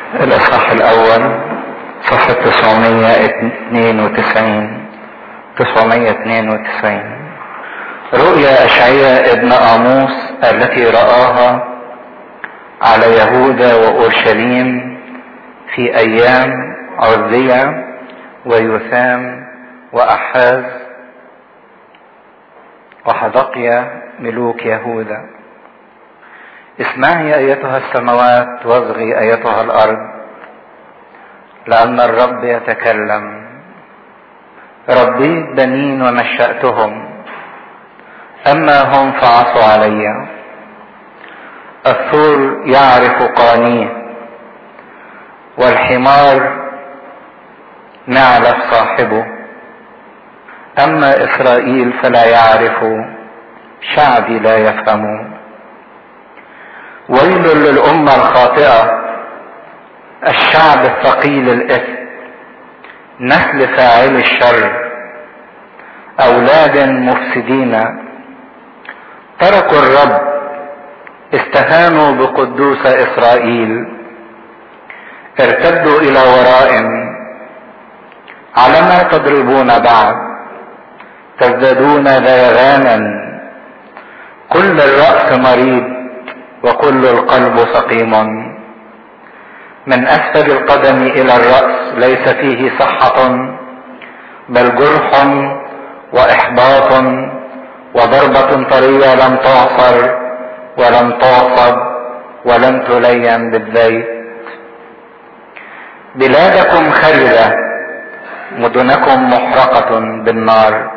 الإصحاح الأول صفحة 992 992 رؤيا أشعياء ابن آموس التي رآها على يهوذا وأورشليم في أيام عزية ويثام وأحاز وحدقيا ملوك يهوذا اسمعي ايتها السماوات واصغي ايتها الارض لان الرب يتكلم ربيت بنين ونشاتهم اما هم فعصوا علي الثور يعرف قانيه والحمار نعلف صاحبه اما اسرائيل فلا يعرف شعبي لا يفهمون ويل للأمة الخاطئة الشعب الثقيل الإثم نسل فاعل الشر أولاد مفسدين تركوا الرب استهانوا بقدوس إسرائيل ارتدوا إلى وراء على ما تضربون بعد تزدادون ذيغانا كل الرأس مريض وكل القلب سقيم من اسفل القدم الى الراس ليس فيه صحه بل جرح واحباط وضربه طريه لم تعصر ولم تعصب ولم تلين بالزيت بلادكم خربه مدنكم محرقه بالنار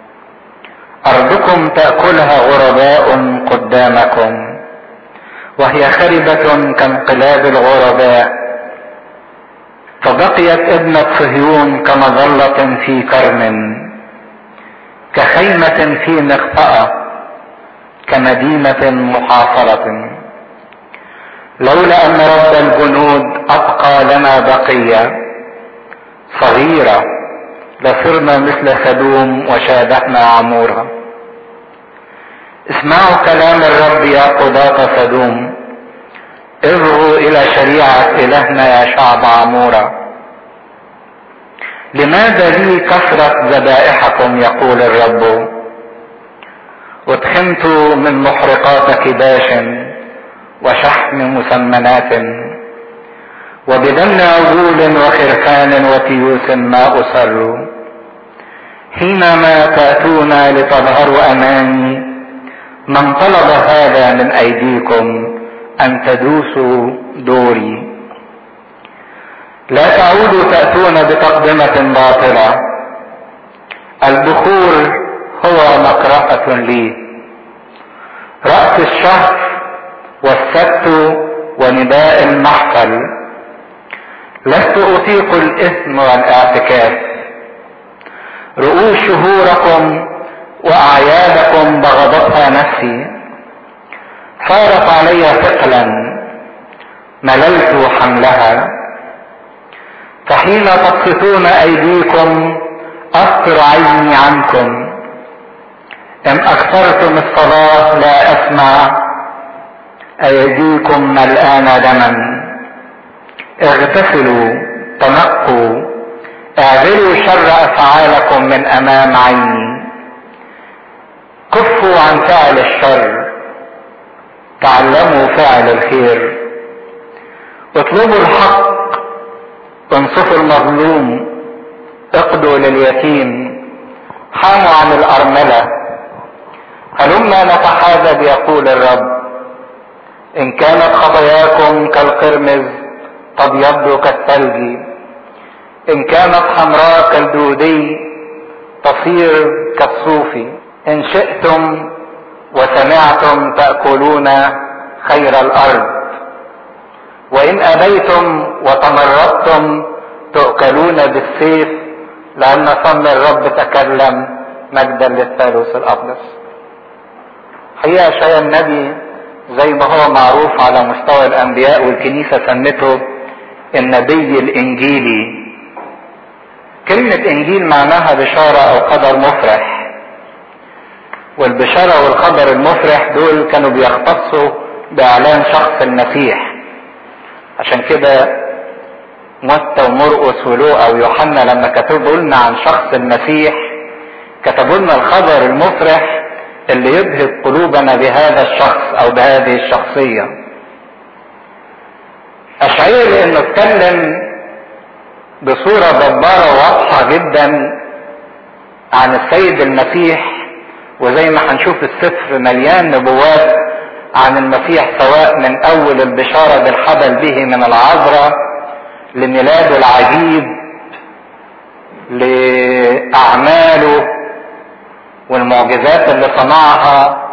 ارضكم تاكلها غرباء قدامكم وهي خربة كانقلاب الغرباء فبقيت ابنة صهيون كمظلة في كرم كخيمة في مخفأة كمدينة محاصرة لولا أن رب الجنود أبقى لنا بقية صغيرة لصرنا مثل سدوم وشابهنا عمورها اسمعوا كلام الرب يا قضاة سدوم ارغوا الى شريعة الهنا يا شعب عمورة لماذا لي كثرة ذبائحكم يقول الرب ادخنت من محرقات كباش وشحم مسمنات وبدم عجول وخرفان وتيوس ما أسر حينما تأتون لتظهروا أمامي من طلب هذا من ايديكم ان تدوسوا دوري لا تعودوا تاتون بتقدمه باطله البخور هو مكرهه لي راس الشهر والسبت ونداء المحفل لست اطيق الاثم والاعتكاف رؤوس شهوركم واعيادكم بغضتها نفسي صارت علي ثقلا مللت حملها فحين تبسطون ايديكم استر عيني عنكم ان اكثرتم الصلاه لا اسمع ايديكم ملآن دما اغتسلوا تنقوا اعذروا شر افعالكم من امام عيني كفوا عن فعل الشر تعلموا فعل الخير اطلبوا الحق انصفوا المظلوم اقضوا لليتيم حاموا عن الارمله هلما نتحاذب يقول الرب ان كانت خطاياكم كالقرمز تبيض كالثلج ان كانت حمراء كالدودي تصير كالصوف ان شئتم وسمعتم تاكلون خير الارض وان ابيتم وتمردتم تؤكلون بالسيف لان فم الرب تكلم مجدا للثالوث الاقدس حقيقه شيء النبي زي ما هو معروف على مستوى الانبياء والكنيسه سمته النبي الانجيلي كلمه انجيل معناها بشاره او قدر مفرح والبشارة والخبر المفرح دول كانوا بيختصوا بإعلان شخص المسيح عشان كده متى ومرقس ولوقا ويوحنا لما كتبوا لنا عن شخص المسيح كتبوا لنا الخبر المفرح اللي يبهج قلوبنا بهذا الشخص او بهذه الشخصية اشعياء لانه اتكلم بصورة جبارة واضحة جدا عن السيد المسيح وزي ما هنشوف السفر مليان نبوات عن المسيح سواء من اول البشارة بالحبل به من العذراء لميلاده العجيب لاعماله والمعجزات اللي صنعها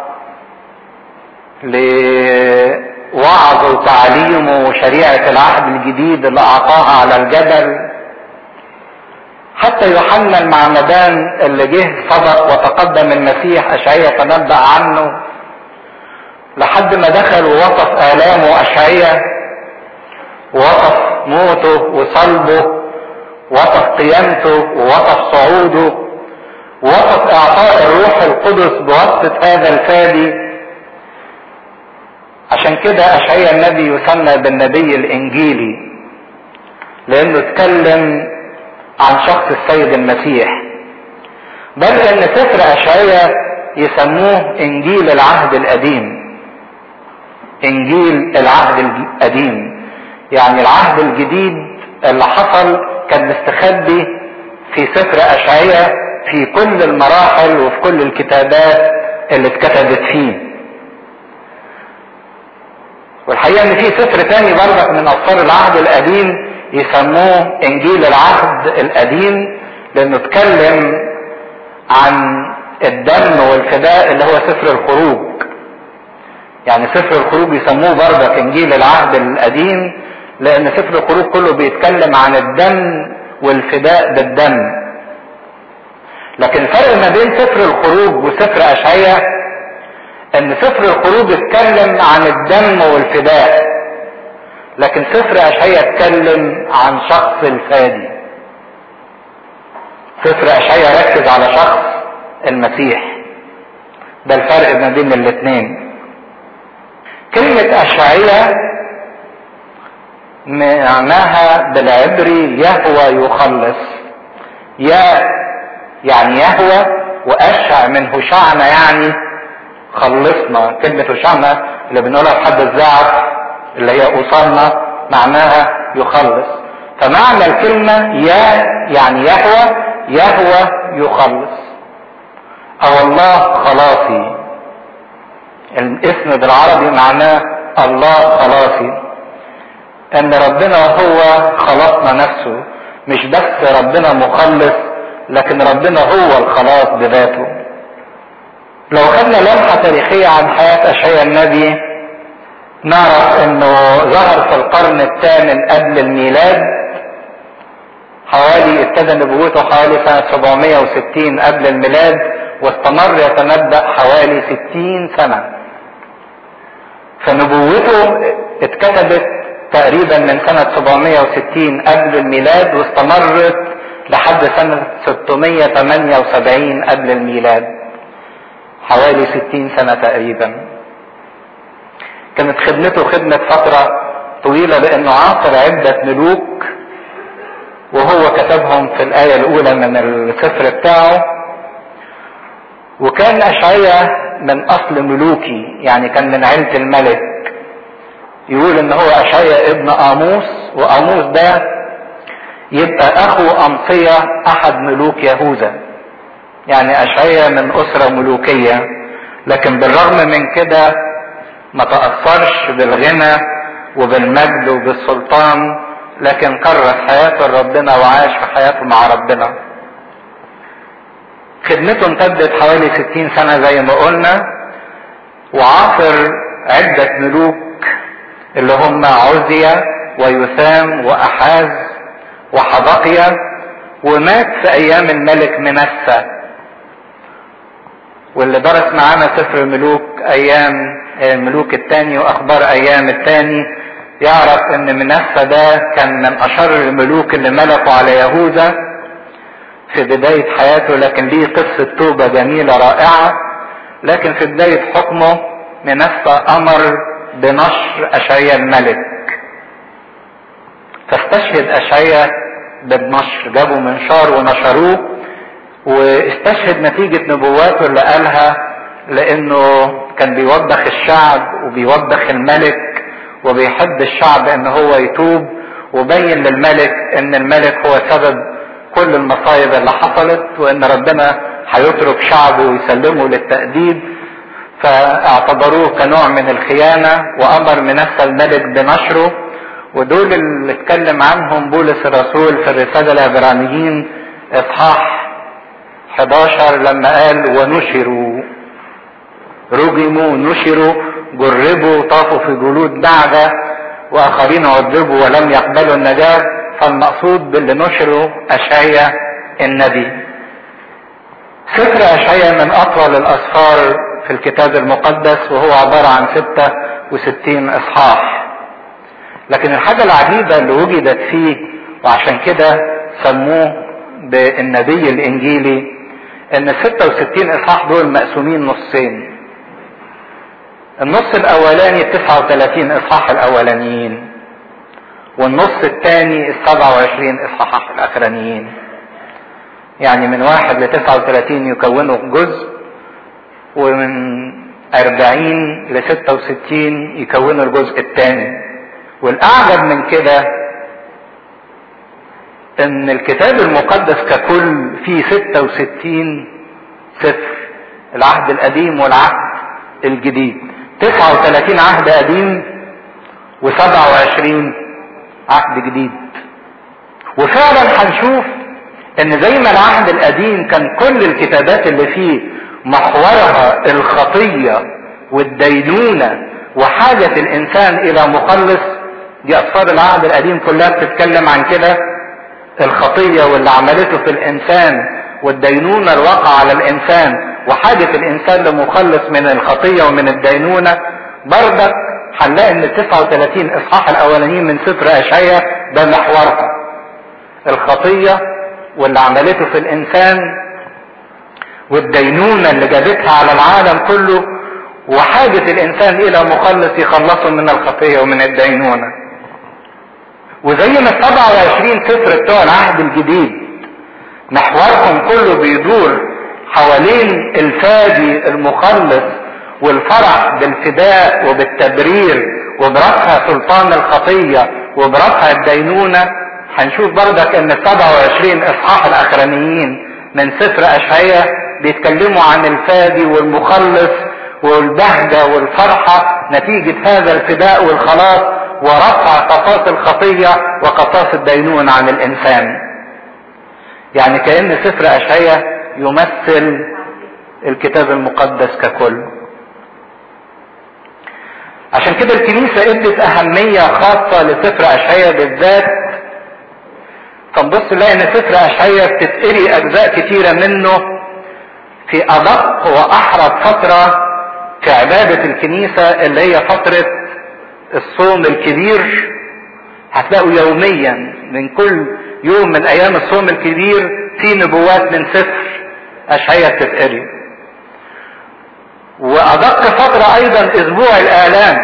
لوعظه وتعليمه وشريعة العهد الجديد اللي اعطاها على الجبل حتى يوحنا المعمدان اللي جه سبق وتقدم المسيح اشعياء تنبأ عنه لحد ما دخل ووصف آلامه أشعياء ووصف موته وصلبه وصف قيامته ووصف صعوده ووصف إعطاء الروح القدس بواسطة هذا الفادي عشان كده أشعياء النبي يسمى بالنبي الإنجيلي لأنه اتكلم عن شخص السيد المسيح بل ان سفر اشعياء يسموه انجيل العهد القديم انجيل العهد القديم يعني العهد الجديد اللي حصل كان مستخبي في سفر اشعياء في كل المراحل وفي كل الكتابات اللي اتكتبت فيه والحقيقه ان في سفر تاني برضك من اسفار العهد القديم يسموه انجيل العهد القديم لانه اتكلم عن الدم والفداء اللي هو سفر الخروج يعني سفر الخروج يسموه برضك انجيل العهد القديم لان سفر الخروج كله بيتكلم عن الدم والفداء بالدم لكن الفرق ما بين سفر الخروج وسفر اشعياء ان سفر الخروج اتكلم عن الدم والفداء لكن سفر اشعياء اتكلم عن شخص الفادي سفر اشعياء ركز على شخص المسيح ده الفرق ما بين الاثنين كلمة أشعية معناها بالعبري يهوى يخلص يا يعني يهوى وأشع من هشعنا يعني خلصنا كلمة هشعنا اللي بنقولها لحد الزعف اللي هي أوصلنا معناها يخلص فمعنى الكلمة يا يعني يهوى يهوى يخلص أو الله خلاصي الاسم بالعربي معناه الله خلاصي ان ربنا هو خلصنا نفسه مش بس ربنا مخلص لكن ربنا هو الخلاص بذاته لو خدنا لمحة تاريخية عن حياة أشعياء النبي نعرف انه ظهر في القرن الثامن قبل الميلاد حوالي ابتدى نبوته حوالي سنة 760 قبل الميلاد واستمر يتنبأ حوالي 60 سنة فنبوته اتكتبت تقريبا من سنة 760 قبل الميلاد واستمرت لحد سنة 678 قبل الميلاد حوالي 60 سنة تقريبا كانت خدمته خدمة فترة طويلة لأنه عاصر عدة ملوك وهو كتبهم في الآية الأولى من السفر بتاعه وكان أشعية من أصل ملوكي يعني كان من عيلة الملك يقول إن هو أشعية ابن آموس وآموس ده يبقى أخو أمصية أحد ملوك يهوذا يعني أشعية من أسرة ملوكية لكن بالرغم من كده ما تأثرش بالغنى وبالمجد وبالسلطان لكن كرس حياته لربنا وعاش في حياته مع ربنا خدمته امتدت حوالي ستين سنة زي ما قلنا وعاصر عدة ملوك اللي هم عزية ويثام وأحاز وحبقية ومات في أيام الملك منسى واللي درس معانا سفر الملوك أيام الملوك الثاني وأخبار أيام الثاني يعرف ان منسى ده كان من اشر الملوك اللي ملكوا على يهوذا في بداية حياته لكن ليه قصة توبة جميلة رائعة لكن في بداية حكمه منسى امر بنشر اشعياء الملك فاستشهد اشعيا بالنشر جابوا منشار ونشروه واستشهد نتيجة نبواته اللي قالها لانه كان بيوبخ الشعب وبيوبخ الملك وبيحب الشعب ان هو يتوب وبين للملك ان الملك هو سبب كل المصايب اللي حصلت وان ربنا هيترك شعبه ويسلمه للتأديب فاعتبروه كنوع من الخيانة وامر منسى الملك بنشره ودول اللي اتكلم عنهم بولس الرسول في الرسالة العبرانيين اصحاح 11 لما قال ونشروا رجموا نشروا جربوا طافوا في جلود بعدة واخرين عذبوا ولم يقبلوا النجاة فالمقصود باللي نشروا اشعيا النبي سفر اشعيا من اطول الاسفار في الكتاب المقدس وهو عبارة عن 66 اصحاح لكن الحاجة العجيبة اللي وجدت فيه وعشان كده سموه بالنبي الانجيلي ان 66 اصحاح دول مقسومين نصين النص الاولاني 39 اصحاح الاولانيين والنص الثاني ال 27 اصحاح الاخرانيين يعني من واحد ل 39 يكونوا جزء ومن 40 ل 66 يكونوا الجزء الثاني والاعجب من كده ان الكتاب المقدس ككل فيه 66 سفر العهد القديم والعهد الجديد 39 عهد قديم و27 عهد جديد وفعلا هنشوف ان زي ما العهد القديم كان كل الكتابات اللي فيه محورها الخطية والدينونة وحاجة الانسان الى مخلص دي اسفار العهد القديم كلها بتتكلم عن كده الخطية واللي عملته في الانسان والدينونة الواقع على الانسان وحاجة الانسان لمخلص من الخطية ومن الدينونة بردك هنلاقي ان ال 39 اصحاح الاولانيين من سفر اشعيا ده محورها الخطية واللي عملته في الانسان والدينونة اللي جابتها على العالم كله وحاجة الانسان الى مخلص يخلصه من الخطية ومن الدينونة وزي ما ال 27 سفر بتوع العهد الجديد محورهم كله بيدور حوالين الفادي المخلص والفرح بالفداء وبالتبرير وبرفع سلطان الخطية وبرفع الدينونة هنشوف بردك ان ال 27 اصحاح الاخرانيين من سفر اشعياء بيتكلموا عن الفادي والمخلص والبهجة والفرحة نتيجة هذا الفداء والخلاص ورفع قصاص الخطية وقصاص الدينون عن الانسان يعني كأن سفر اشعياء يمثل الكتاب المقدس ككل عشان كده الكنيسة ادت اهمية خاصة لسفر اشعياء بالذات فنبص نلاقي ان سفر اشعياء بتتقري اجزاء كتيرة منه في ادق واحرص فترة في عبادة الكنيسة اللي هي فترة الصوم الكبير هتلاقوا يوميا من كل يوم من ايام الصوم الكبير في نبوات من سفر اشعياء بتتقري وادق فترة ايضا اسبوع الالام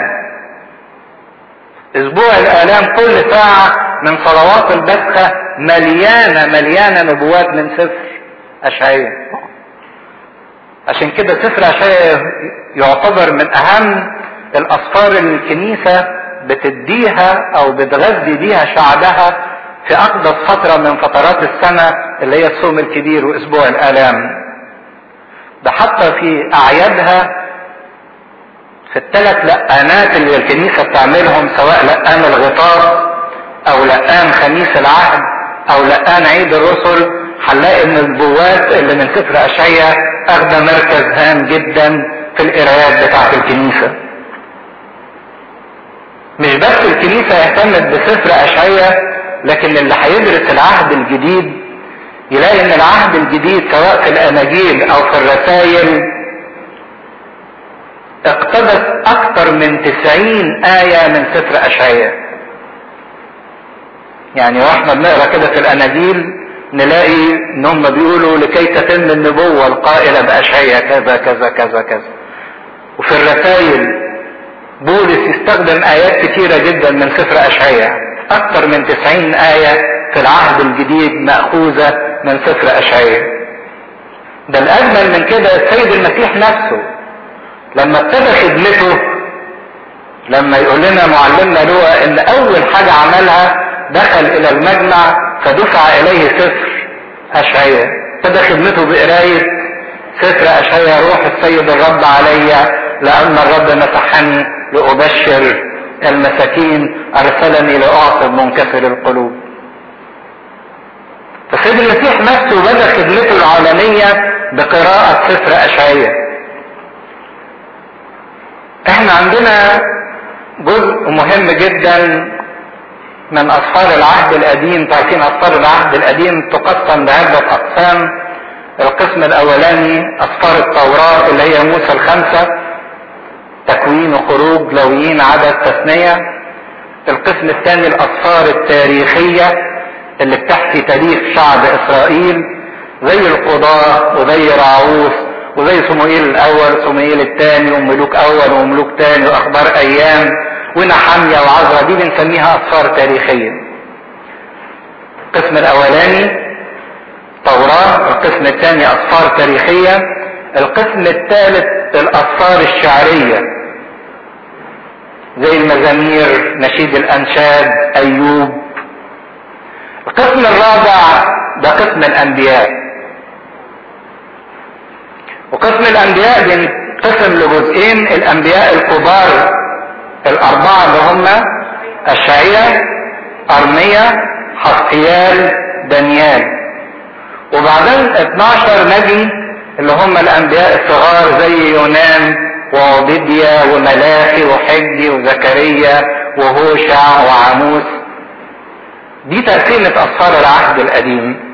اسبوع الالام كل ساعة من صلوات البسخة مليانة مليانة نبوات من سفر اشعياء عشان كده سفر اشعياء يعتبر من اهم الاسفار اللي الكنيسة بتديها او بتغذي بيها شعبها في اقدس فترة من فترات السنة اللي هي الصوم الكبير واسبوع الالام ده حتى في اعيادها في الثلاث لقانات اللي الكنيسة بتعملهم سواء لقان الغطاس او لقان خميس العهد او لقان عيد الرسل هنلاقي ان النبوات اللي من سفر اشعياء اخذ مركز هام جدا في القرايات بتاعت الكنيسة مش بس الكنيسة اهتمت بسفر اشعياء لكن اللي هيدرس العهد الجديد يلاقي ان العهد الجديد سواء في الاناجيل او في الرسائل اقتبس اكثر من تسعين آية من سفر اشعياء يعني واحنا بنقرا كده في الاناجيل نلاقي ان هم بيقولوا لكي تتم النبوة القائلة باشعياء كذا كذا كذا كذا وفي الرسائل بولس يستخدم ايات كتيرة جدا من سفر اشعياء اكثر من تسعين آية في العهد الجديد مأخوذة من سفر اشعياء ده الاجمل من كده السيد المسيح نفسه لما ابتدى خدمته لما يقول لنا معلمنا لوقا ان اول حاجة عملها دخل الى المجمع فدفع اليه سفر اشعياء ابتدى خدمته بقراية سفر اشعياء روح السيد الرب علي لان الرب مسحني لابشر المساكين ارسلني لاعصب منكسر القلوب فسيد المسيح نفسه بدا خدمته العالمية بقراءة سفر اشعياء احنا عندنا جزء مهم جدا من اسفار العهد القديم تعرفين اسفار العهد القديم تقسم لعدة اقسام القسم الاولاني اسفار التوراة اللي هي موسى الخمسة تكوين وخروج لويين عدد تثنية القسم الثاني الاسفار التاريخية اللي بتحكي تاريخ شعب اسرائيل زي القضاة وزي راعوس وزي صموئيل الاول صموئيل الثاني وملوك اول وملوك ثاني واخبار ايام ونحمية وعزرا دي بنسميها اسفار تاريخية القسم الاولاني توراة القسم الثاني اسفار تاريخية القسم الثالث الاسفار الشعرية زي المزامير نشيد الانشاد ايوب القسم الرابع ده قسم الانبياء وقسم الانبياء بينقسم لجزئين الانبياء الكبار الاربعه اللي هم اشعياء ارميا حسقيال دانيال وبعدين 12 نبي اللي هم الانبياء الصغار زي يونان وعبيديا وملاخي وحجي وزكريا وهوشع وعاموس دي تقسيمة أسفار العهد القديم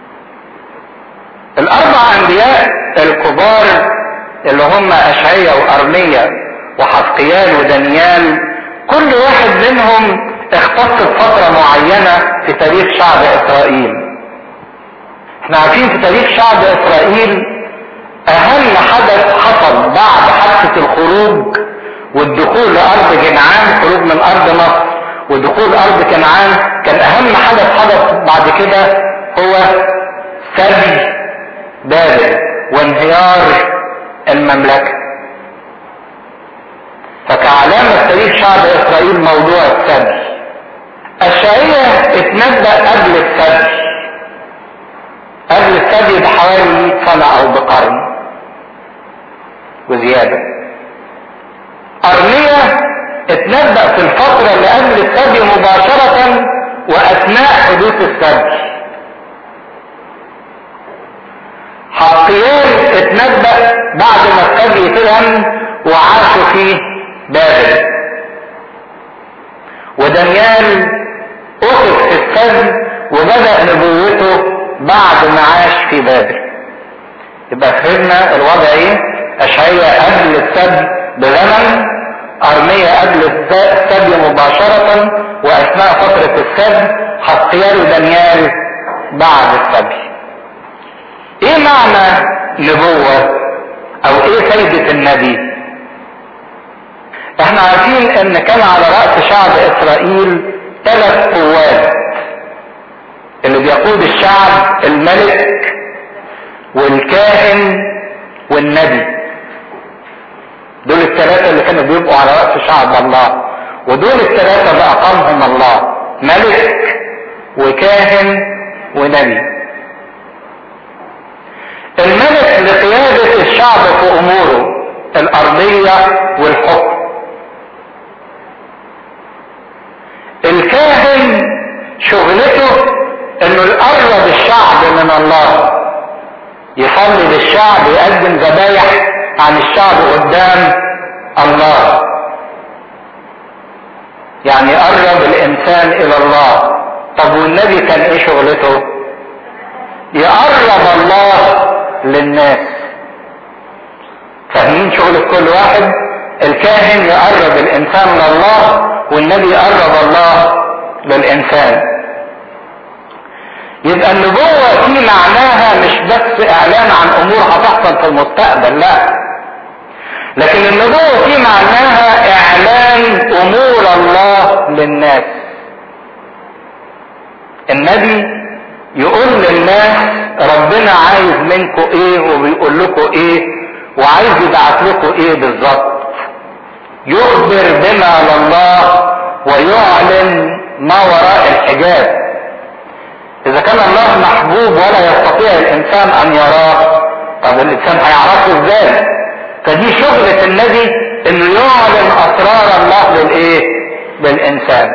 الأربع أنبياء الكبار اللي هم أشعية وأرمية وحسقيال ودانيال كل واحد منهم اختص بفترة معينة في تاريخ شعب إسرائيل احنا عارفين في تاريخ شعب إسرائيل أهم حدث حصل بعد حادثة الخروج والدخول لأرض جنعان خروج من أرض مصر ودخول أرض كنعان كان أهم حدث حدث بعد كده هو سبي بابل وانهيار المملكة فكعلامة تاريخ شعب إسرائيل موضوع السبي الشعية اتنبأ قبل السبي قبل السبي بحوالي 100 سنة أو بقرن وزيادة أرمية اتنبأ في الفترة اللي قبل السبي مباشرة وأثناء حدوث السبي حقيان اتنبأ بعد ما السبي تم وعاشوا في بابل ودانيال أخذ في السبي وبدأ نبوته بعد ما عاش في بابل يبقى فهمنا الوضع ايه اشعياء قبل السبي بزمن ارمية قبل السبي مباشرة واثناء فترة السبي حقيال ودانيال بعد السبي ايه معنى نبوة او ايه فايدة النبي احنا عارفين ان كان على رأس شعب اسرائيل ثلاث قوات اللي بيقود الشعب الملك والكاهن والنبي دول الثلاثة اللي كانوا بيبقوا على رأس شعب الله ودول الثلاثة اللي أقامهم الله ملك وكاهن ونبي الملك لقيادة الشعب في أموره الأرضية والحكم الكاهن شغلته انه يقرب الشعب من الله يصلي للشعب يقدم ذبايح عن الشعب قدام الله يعني يقرب الانسان الى الله طب والنبي كان ايه شغلته يقرب الله للناس فاهمين شغل كل واحد الكاهن يقرب الانسان لله والنبي يقرب الله للانسان يبقى النبوة في معناها مش بس اعلان عن امور هتحصل في المستقبل لا لكن النبوة في معناها اعلان امور الله للناس النبي يقول للناس ربنا عايز منكم ايه وبيقول لكم ايه وعايز يبعت لكم ايه بالظبط يخبر بما لله ويعلن ما وراء الحجاب اذا كان الله محبوب ولا يستطيع الانسان ان يراه طب الانسان هيعرفه ازاي فدي شغلة النبي انه يعلن اسرار الله للايه للانسان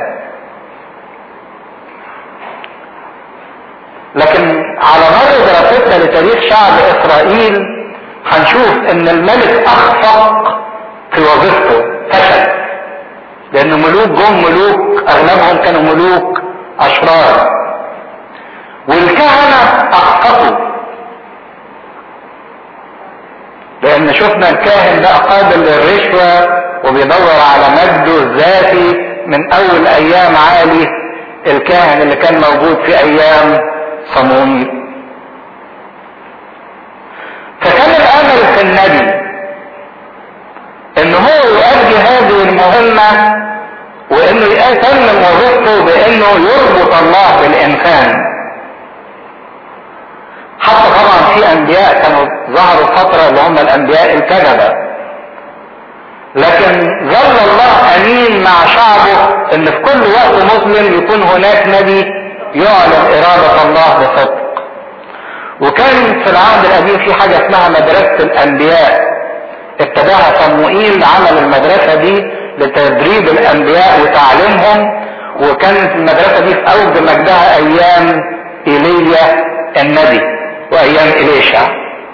لكن على مر دراستنا لتاريخ شعب اسرائيل هنشوف ان الملك اخفق في وظيفته فشل لان ملوك جم ملوك اغلبهم كانوا ملوك اشرار والكهنة اخفقوا لان شفنا الكاهن ده قابل للرشوة وبيدور على مجده الذاتي من اول ايام عالي الكاهن اللي كان موجود في ايام صموئيل فكان الامل في النبي ان هو يؤدي هذه المهمة وانه يتمم وظيفته بانه يربط الله بالانسان حتى طبعا في انبياء كانوا ظهروا فترة اللي هم الانبياء الكذبة لكن ظل الله امين مع شعبه ان في كل وقت مظلم يكون هناك نبي يعلن ارادة الله بصدق وكان في العهد القديم في حاجة اسمها مدرسة الانبياء ابتداها صموئيل عمل المدرسة دي لتدريب الانبياء وتعليمهم وكانت المدرسة دي في اوج مجدها ايام ايليا النبي وايام اليشع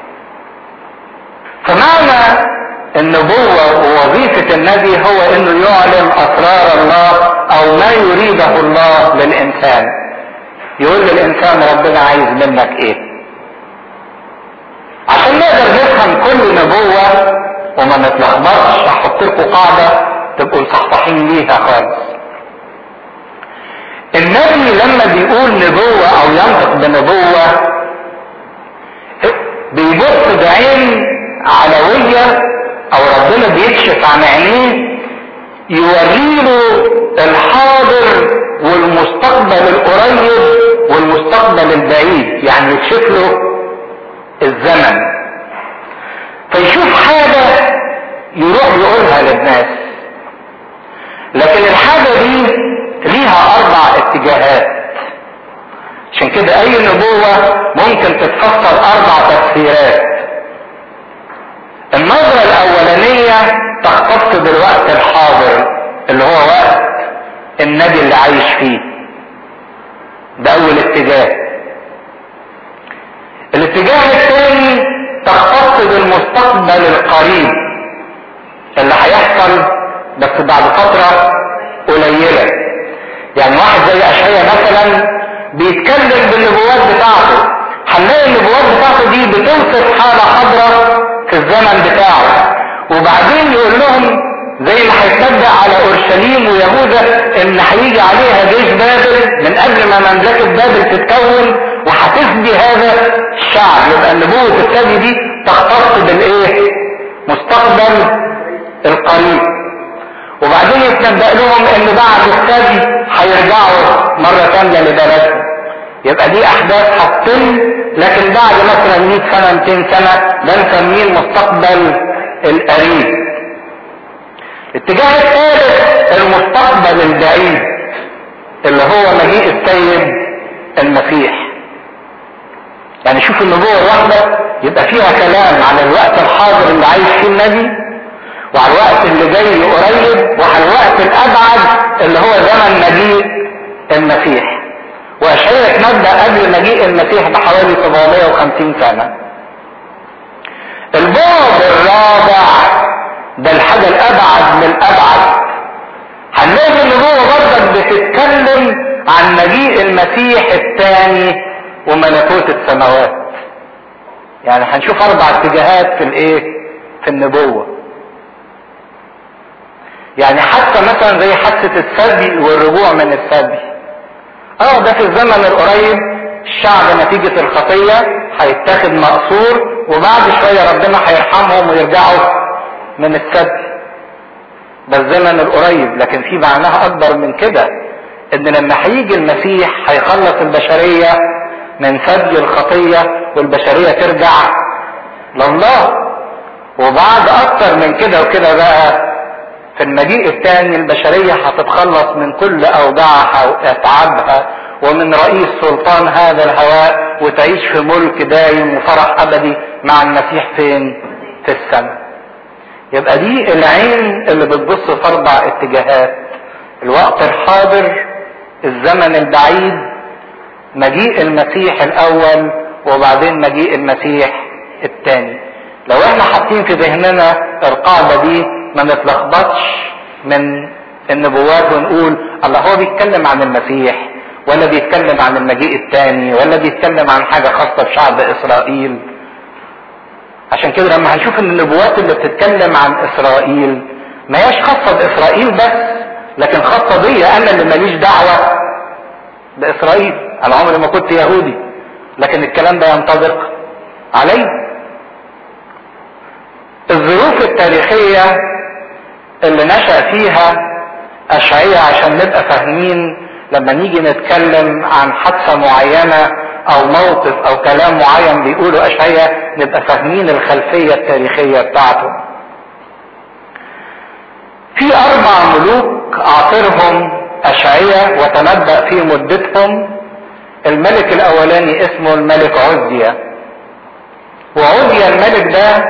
فمعنى النبوة ووظيفة النبي هو انه يعلن اسرار الله او ما يريده الله للانسان يقول للانسان ربنا عايز منك ايه عشان نقدر نفهم كل نبوة وما نتلخبطش هحط لكم قاعدة تبقوا مصحصحين ليها خالص النبي لما بيقول نبوة او ينطق بنبوة بيبص بعين علوية او ربنا بيكشف عن عينيه يوريله الحاضر والمستقبل القريب والمستقبل البعيد يعني يكشف له الزمن فيشوف حاجة يروح يقولها للناس لكن الحاجة دي ليها اربع اتجاهات عشان كده اي نبوة ممكن تتفسر اربع تفسيرات النظرة الاولانية تختص بالوقت الحاضر اللي هو وقت النبي اللي عايش فيه ده اول اتجاه الاتجاه الثاني تختص بالمستقبل القريب اللي هيحصل بس بعد فترة قليلة يعني واحد زي اشعيا مثلا بيتكلم بالنبوات بتاعته هنلاقي النبوات بتاعته دي بتوصف حالة حاضرة في الزمن بتاعه وبعدين يقول لهم زي ما هيتنبأ على اورشليم ويهوذا ان هيجي عليها جيش بابل من قبل ما مملكة بابل تتكون وهتفدي هذا الشعب يبقى النبوة الثانية دي تختص بالايه مستقبل القريب وبعدين يتنبأ لهم ان بعد الثدي هيرجعوا مرة ثانية لبلدهم يبقى دي احداث هتتم لكن بعد مثلا 100 سنة 200 سنة ده نسميه المستقبل القريب الاتجاه الثالث المستقبل البعيد اللي هو مجيء السيد المسيح يعني شوف النبوة الواحدة يبقى فيها كلام عن الوقت الحاضر اللي عايش فيه النبي وعلى الوقت اللي جاي قريب وعلى الوقت الابعد اللي هو زمن مجيء المسيح واشعياء اتنبأ قبل مجيء المسيح بحوالي 750 سنة البعد الرابع ده الحاجة الابعد من الابعد هنلاقي النبوة برضك بتتكلم عن مجيء المسيح الثاني وملكوت السماوات يعني هنشوف اربع اتجاهات في الايه في النبوة يعني حتى مثلا زي حادثة السبي والرجوع من السبي اه ده في الزمن القريب الشعب نتيجة الخطية هيتاخد مقصور وبعد شوية ربنا هيرحمهم ويرجعوا من السبي ده الزمن القريب لكن في معناها اكبر من كده ان لما هيجي المسيح هيخلص البشرية من ثدي الخطية والبشرية ترجع لله وبعد اكتر من كده وكده بقى في المجيء الثاني البشرية هتتخلص من كل اوجاعها واتعابها ومن رئيس سلطان هذا الهواء وتعيش في ملك دايم وفرح ابدي مع المسيح فين في السماء يبقى دي العين اللي بتبص في اربع اتجاهات الوقت الحاضر الزمن البعيد مجيء المسيح الاول وبعدين مجيء المسيح الثاني لو احنا حاطين في ذهننا القاعده دي ما نتلخبطش من النبوات ونقول الله هو بيتكلم عن المسيح ولا بيتكلم عن المجيء الثاني ولا بيتكلم عن حاجه خاصه بشعب اسرائيل عشان كده لما هنشوف ان النبوات اللي بتتكلم عن اسرائيل ما هياش خاصه باسرائيل بس لكن خاصه بيا انا اللي ماليش دعوه باسرائيل انا عمري ما كنت يهودي لكن الكلام ده ينطبق علي الظروف التاريخيه اللي نشا فيها اشعياء عشان نبقى فاهمين لما نيجي نتكلم عن حادثه معينه او موقف او كلام معين بيقوله اشعياء نبقى فاهمين الخلفيه التاريخيه بتاعته في اربع ملوك اعطرهم اشعياء وتنبأ في مدتهم الملك الاولاني اسمه الملك عزيا وعزيا الملك ده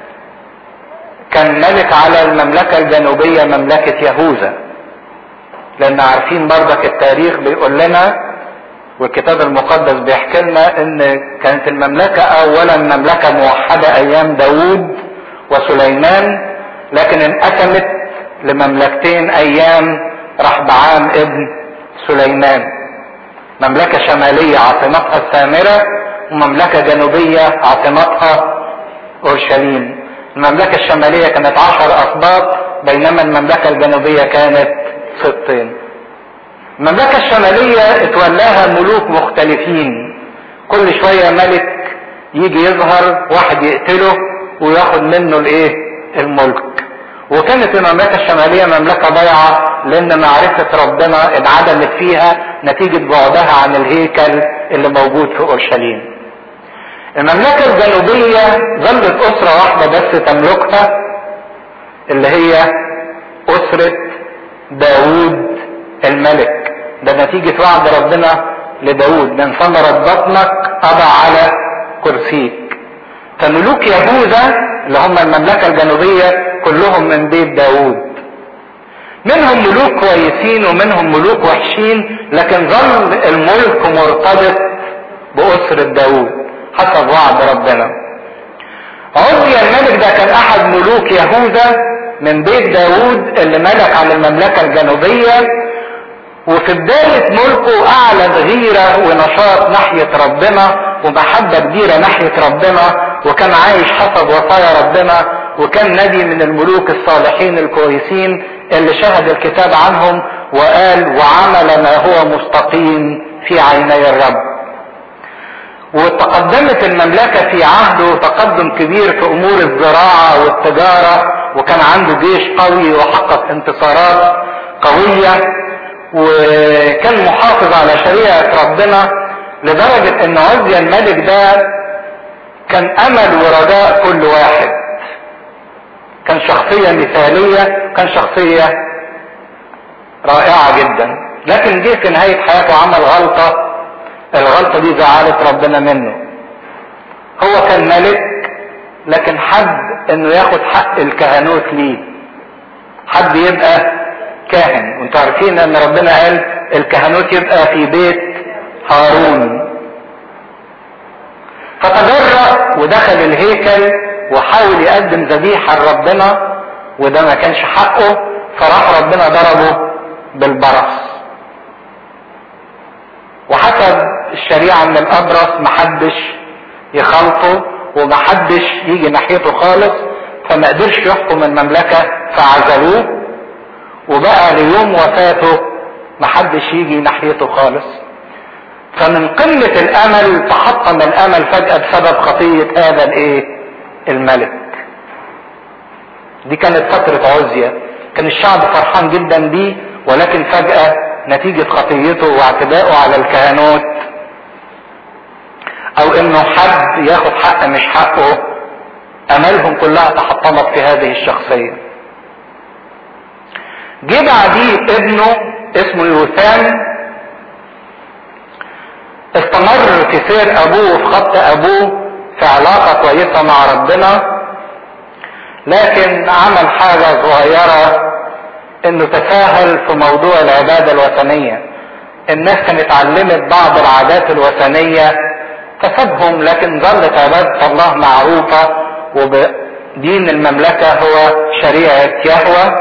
كان ملك على المملكة الجنوبية مملكة يهوذا لان عارفين برضك التاريخ بيقول لنا والكتاب المقدس بيحكي لنا ان كانت المملكة اولا مملكة موحدة ايام داوود وسليمان لكن انقسمت لمملكتين ايام رحبعام ابن سليمان مملكة شمالية عاصمتها السامرة ومملكة جنوبية عاصمتها اورشليم المملكة الشمالية كانت عشر اسباط بينما المملكة الجنوبية كانت ستين المملكة الشمالية اتولاها ملوك مختلفين كل شوية ملك يجي يظهر واحد يقتله وياخد منه الايه الملك وكانت المملكة الشمالية مملكة ضيعة لان معرفة ربنا انعدمت فيها نتيجة بعدها عن الهيكل اللي موجود في اورشليم المملكة الجنوبية ظلت اسرة واحدة بس تملكها اللي هي اسرة داوود الملك ده نتيجة وعد ربنا لداود من ثمرة بطنك أضع على كرسيك فملوك يهوذا اللي هم المملكة الجنوبية كلهم من بيت داود منهم ملوك كويسين ومنهم ملوك وحشين لكن ظل الملك مرتبط بأسرة داود حسب وعد ربنا عزيا الملك ده كان أحد ملوك يهوذا من بيت داود اللي ملك على المملكة الجنوبية وفي بداية ملكه أعلن غيرة ونشاط ناحية ربنا ومحبة كبيرة ناحية ربنا وكان عايش حسب وصايا ربنا وكان نبي من الملوك الصالحين الكويسين اللي شهد الكتاب عنهم وقال وعمل ما هو مستقيم في عيني الرب وتقدمت المملكة في عهده تقدم كبير في أمور الزراعة والتجارة وكان عنده جيش قوي وحقق انتصارات قوية وكان محافظ على شريعة ربنا لدرجة ان عزيا الملك ده كان امل ورجاء كل واحد كان شخصية مثالية كان شخصية رائعة جدا لكن جه في نهاية حياته عمل غلطة الغلطة دي زعلت ربنا منه هو كان ملك لكن حب انه ياخد حق الكهنوت ليه حد يبقى كاهن وانتوا عارفين ان ربنا قال الكهنوت يبقى في بيت هارون فتجرأ ودخل الهيكل وحاول يقدم ذبيحة لربنا وده ما كانش حقه فراح ربنا ضربه بالبرص وحسب الشريعة ان الابرص محدش يخلطه ومحدش يجي ناحيته خالص فما قدرش يحكم المملكة فعزلوه وبقى ليوم وفاته محدش يجي ناحيته خالص فمن قمة الامل تحطم الامل فجأة بسبب خطية هذا الايه الملك دي كانت فترة عزية كان الشعب فرحان جدا بيه ولكن فجأة نتيجة خطيته واعتدائه على الكهنوت او انه حد ياخد حق مش حقه املهم كلها تحطمت في هذه الشخصية جه بعديه ابنه اسمه يوثام استمر في سير ابوه في خط ابوه في علاقة كويسة مع ربنا لكن عمل حاجة صغيرة انه تساهل في موضوع العبادة الوثنية الناس كانت اتعلمت بعض العادات الوثنية فسابهم لكن ظلت عبادة الله معروفة ودين المملكة هو شريعة يهوى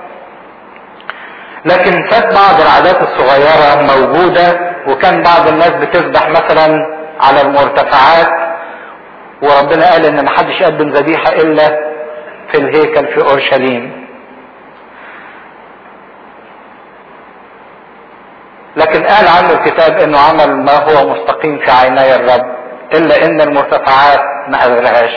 لكن ساب بعض العادات الصغيرة موجودة وكان بعض الناس بتذبح مثلا على المرتفعات وربنا قال ان محدش يقدم ذبيحة الا في الهيكل في اورشليم لكن قال عنه الكتاب انه عمل ما هو مستقيم في عيني الرب الا ان المرتفعات ما قدرهاش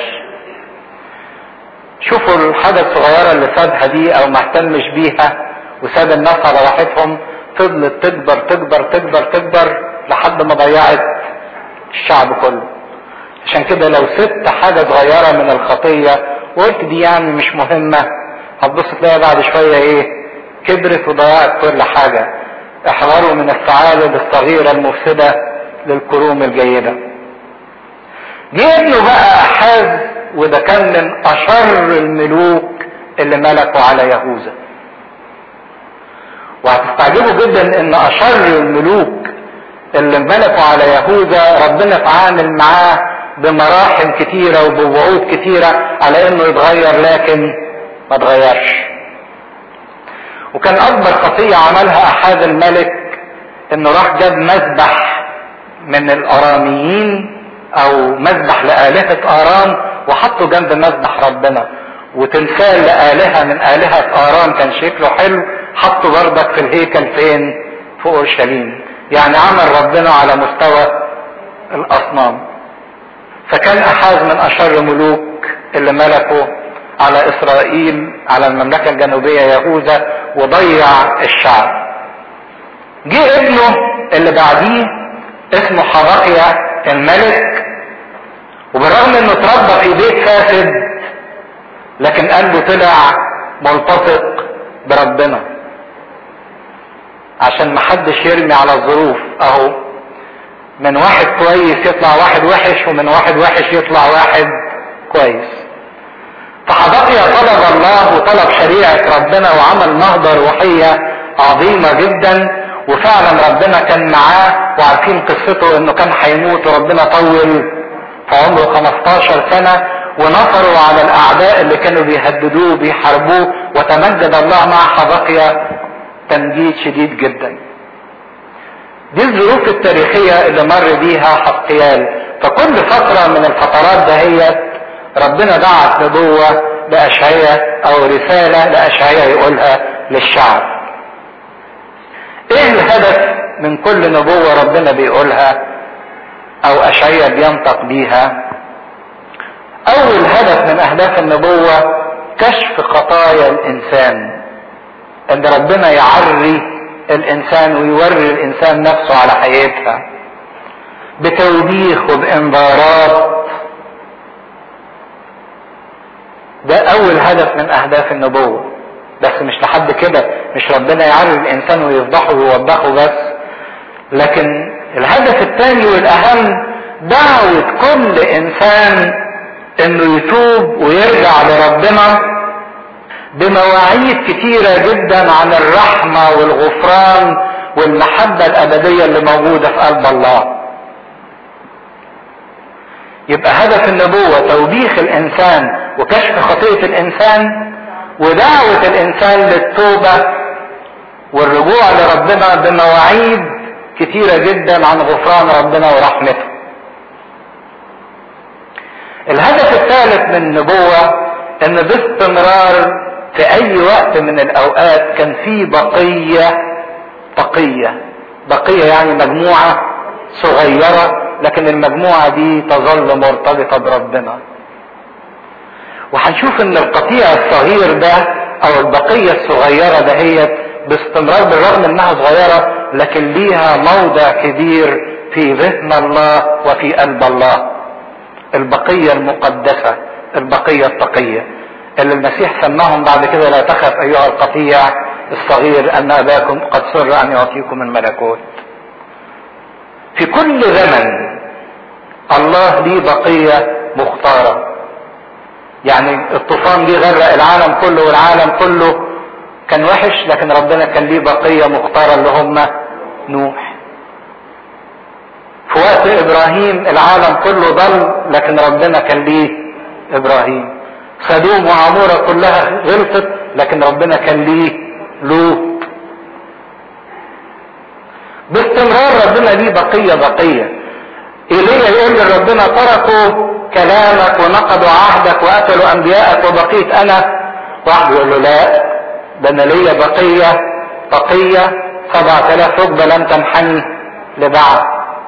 شوفوا الحاجة الصغيرة اللي سابها دي او ما اهتمش بيها وساب الناس على راحتهم فضلت تكبر تكبر تكبر تكبر لحد ما ضيعت الشعب كله عشان كده لو سبت حاجة صغيرة من الخطية وقلت دي يعني مش مهمة هتبص تلاقي بعد شوية ايه كبرت وضيعت كل حاجة احذروا من الثعالب الصغيرة المفسدة للكروم الجيدة جه ابنه بقى احاز وده كان من اشر الملوك اللي ملكوا على يهوذا وهتستعجبوا جدا ان اشر الملوك اللي ملكوا على يهوذا ربنا اتعامل معاه بمراحم كتيرة وبوعود كتيرة على انه يتغير لكن ما اتغيرش وكان اكبر خطية عملها احد الملك انه راح جاب مذبح من الاراميين او مذبح لآلهة ارام وحطه جنب مذبح ربنا وتمثال لآلهة من آلهة ارام كان شكله حلو حطه بردك في الهيكل فين في اورشليم يعني عمل ربنا على مستوى الاصنام فكان احاز من اشر ملوك اللي ملكوا على اسرائيل على المملكة الجنوبية يهوذا وضيع الشعب جه ابنه اللي بعديه اسمه حبقيا الملك وبالرغم انه اتربى في بيت فاسد لكن قلبه طلع ملتصق بربنا عشان محدش يرمي على الظروف اهو من واحد كويس يطلع واحد وحش ومن واحد وحش يطلع واحد كويس فحبقيا طلب الله وطلب شريعة ربنا وعمل نهضة روحية عظيمة جدا وفعلا ربنا كان معاه وعارفين قصته انه كان هيموت وربنا طول في عمره 15 سنة ونصروا على الاعداء اللي كانوا بيهددوه وبيحاربوه وتمجد الله مع حبقيا تمجيد شديد جدا دي الظروف التاريخية اللي مر بيها حقيال فكل فترة من الفترات دهيت ربنا بعت نبوة لأشعية أو رسالة لأشعية يقولها للشعب ايه الهدف من كل نبوة ربنا بيقولها او اشعية بينطق بيها اول هدف من اهداف النبوة كشف خطايا الانسان ان ربنا يعري الانسان ويوري الانسان نفسه على حياتها بتوبيخ وبانذارات ده اول هدف من اهداف النبوة بس مش لحد كده مش ربنا يعري الانسان ويفضحه ويوبخه بس لكن الهدف الثاني والاهم دعوة كل انسان انه يتوب ويرجع لربنا بمواعيد كتيرة جدا عن الرحمة والغفران والمحبة الابدية اللي موجودة في قلب الله يبقى هدف النبوة توبيخ الانسان وكشف خطية الانسان ودعوة الانسان للتوبة والرجوع لربنا بمواعيد كتيرة جدا عن غفران ربنا ورحمته الهدف الثالث من النبوة ان باستمرار في اي وقت من الاوقات كان في بقية بقية بقية يعني مجموعة صغيرة لكن المجموعة دي تظل مرتبطة بربنا وهنشوف ان القطيع الصغير ده او البقية الصغيرة دهيت باستمرار بالرغم انها صغيرة لكن ليها موضع كبير في ذهن الله وفي قلب الله البقية المقدسة البقية التقية اللي المسيح سماهم بعد كده لا تخف ايها القطيع الصغير ان اباكم قد سر ان يعطيكم الملكوت في كل زمن الله ليه بقية مختارة يعني الطوفان جه غرق العالم كله والعالم كله كان وحش لكن ربنا كان ليه بقية مختارة اللي هم نوح في وقت ابراهيم العالم كله ضل لكن ربنا كان ليه ابراهيم سدوم وعمورة كلها غلطت لكن ربنا كان ليه لوط باستمرار ربنا ليه بقية بقية إيليا يقول لربنا تركوا كلامك ونقضوا عهدك وقتلوا أنبياءك وبقيت أنا واحد يقول له لا ده أنا ليا بقية بقية سبعة آلاف ركبة لم تنحني لبعض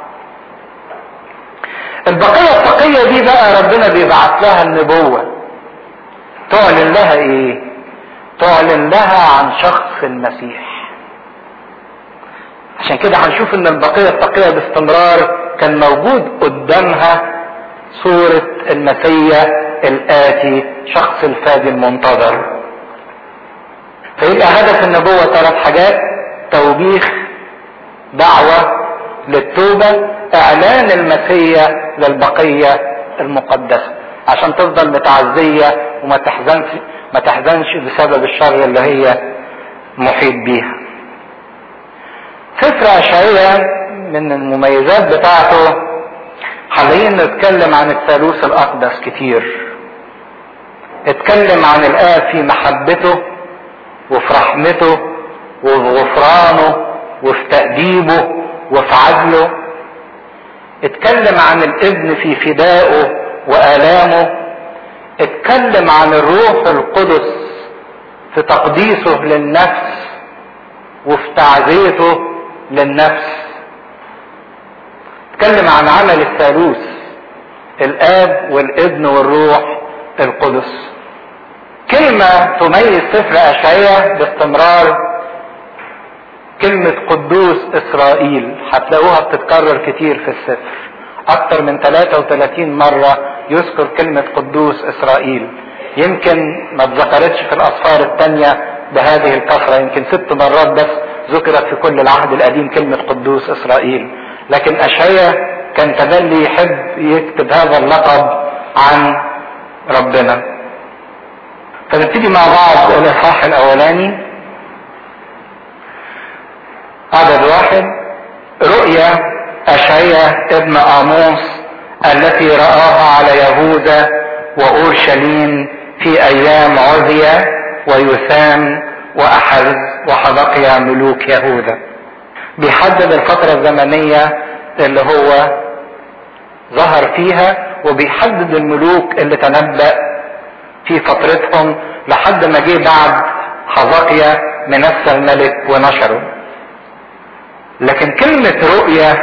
البقية التقية دي بقى ربنا بيبعت لها النبوة تعلن لها ايه تعلن لها عن شخص المسيح عشان كده هنشوف ان البقية التقية باستمرار كان موجود قدامها صورة المسيح الآتي شخص الفادي المنتظر فيبقى هدف النبوة ثلاث حاجات توبيخ دعوة للتوبة اعلان المسيح للبقية المقدسة عشان تفضل متعزية وما تحزنش ما تحزنش بسبب الشر اللي هي محيط بيها سفر اشعياء من المميزات بتاعته حاليا نتكلم عن الثالوث الاقدس كتير اتكلم عن الاب في محبته وفي رحمته وفي غفرانه وفي تأديبه وفي عدله اتكلم عن الابن في فدائه وآلامه اتكلم عن الروح القدس في تقديسه للنفس وفي تعزيته للنفس اتكلم عن عمل الثالوث الاب والابن والروح القدس كلمة تميز سفر أشعية باستمرار كلمة قدوس إسرائيل هتلاقوها بتتكرر كتير في السفر أكثر من 33 مرة يذكر كلمة قدوس إسرائيل يمكن ما اتذكرتش في الأسفار الثانية بهذه الكثرة يمكن ست مرات بس ذكرت في كل العهد القديم كلمة قدوس إسرائيل لكن أشعية كان تبلي يحب يكتب هذا اللقب عن ربنا فنبتدي مع بعض الإصحاح الأولاني عدد واحد رؤيا أشعية ابن آموس التي رآها على يهوذا وأورشليم في أيام عزيا ويثام وأحز وحبقيا ملوك يهوذا بيحدد الفترة الزمنية اللي هو ظهر فيها وبيحدد الملوك اللي تنبأ في فترتهم لحد ما جه بعد حبقيا منسى الملك ونشره لكن كلمة رؤية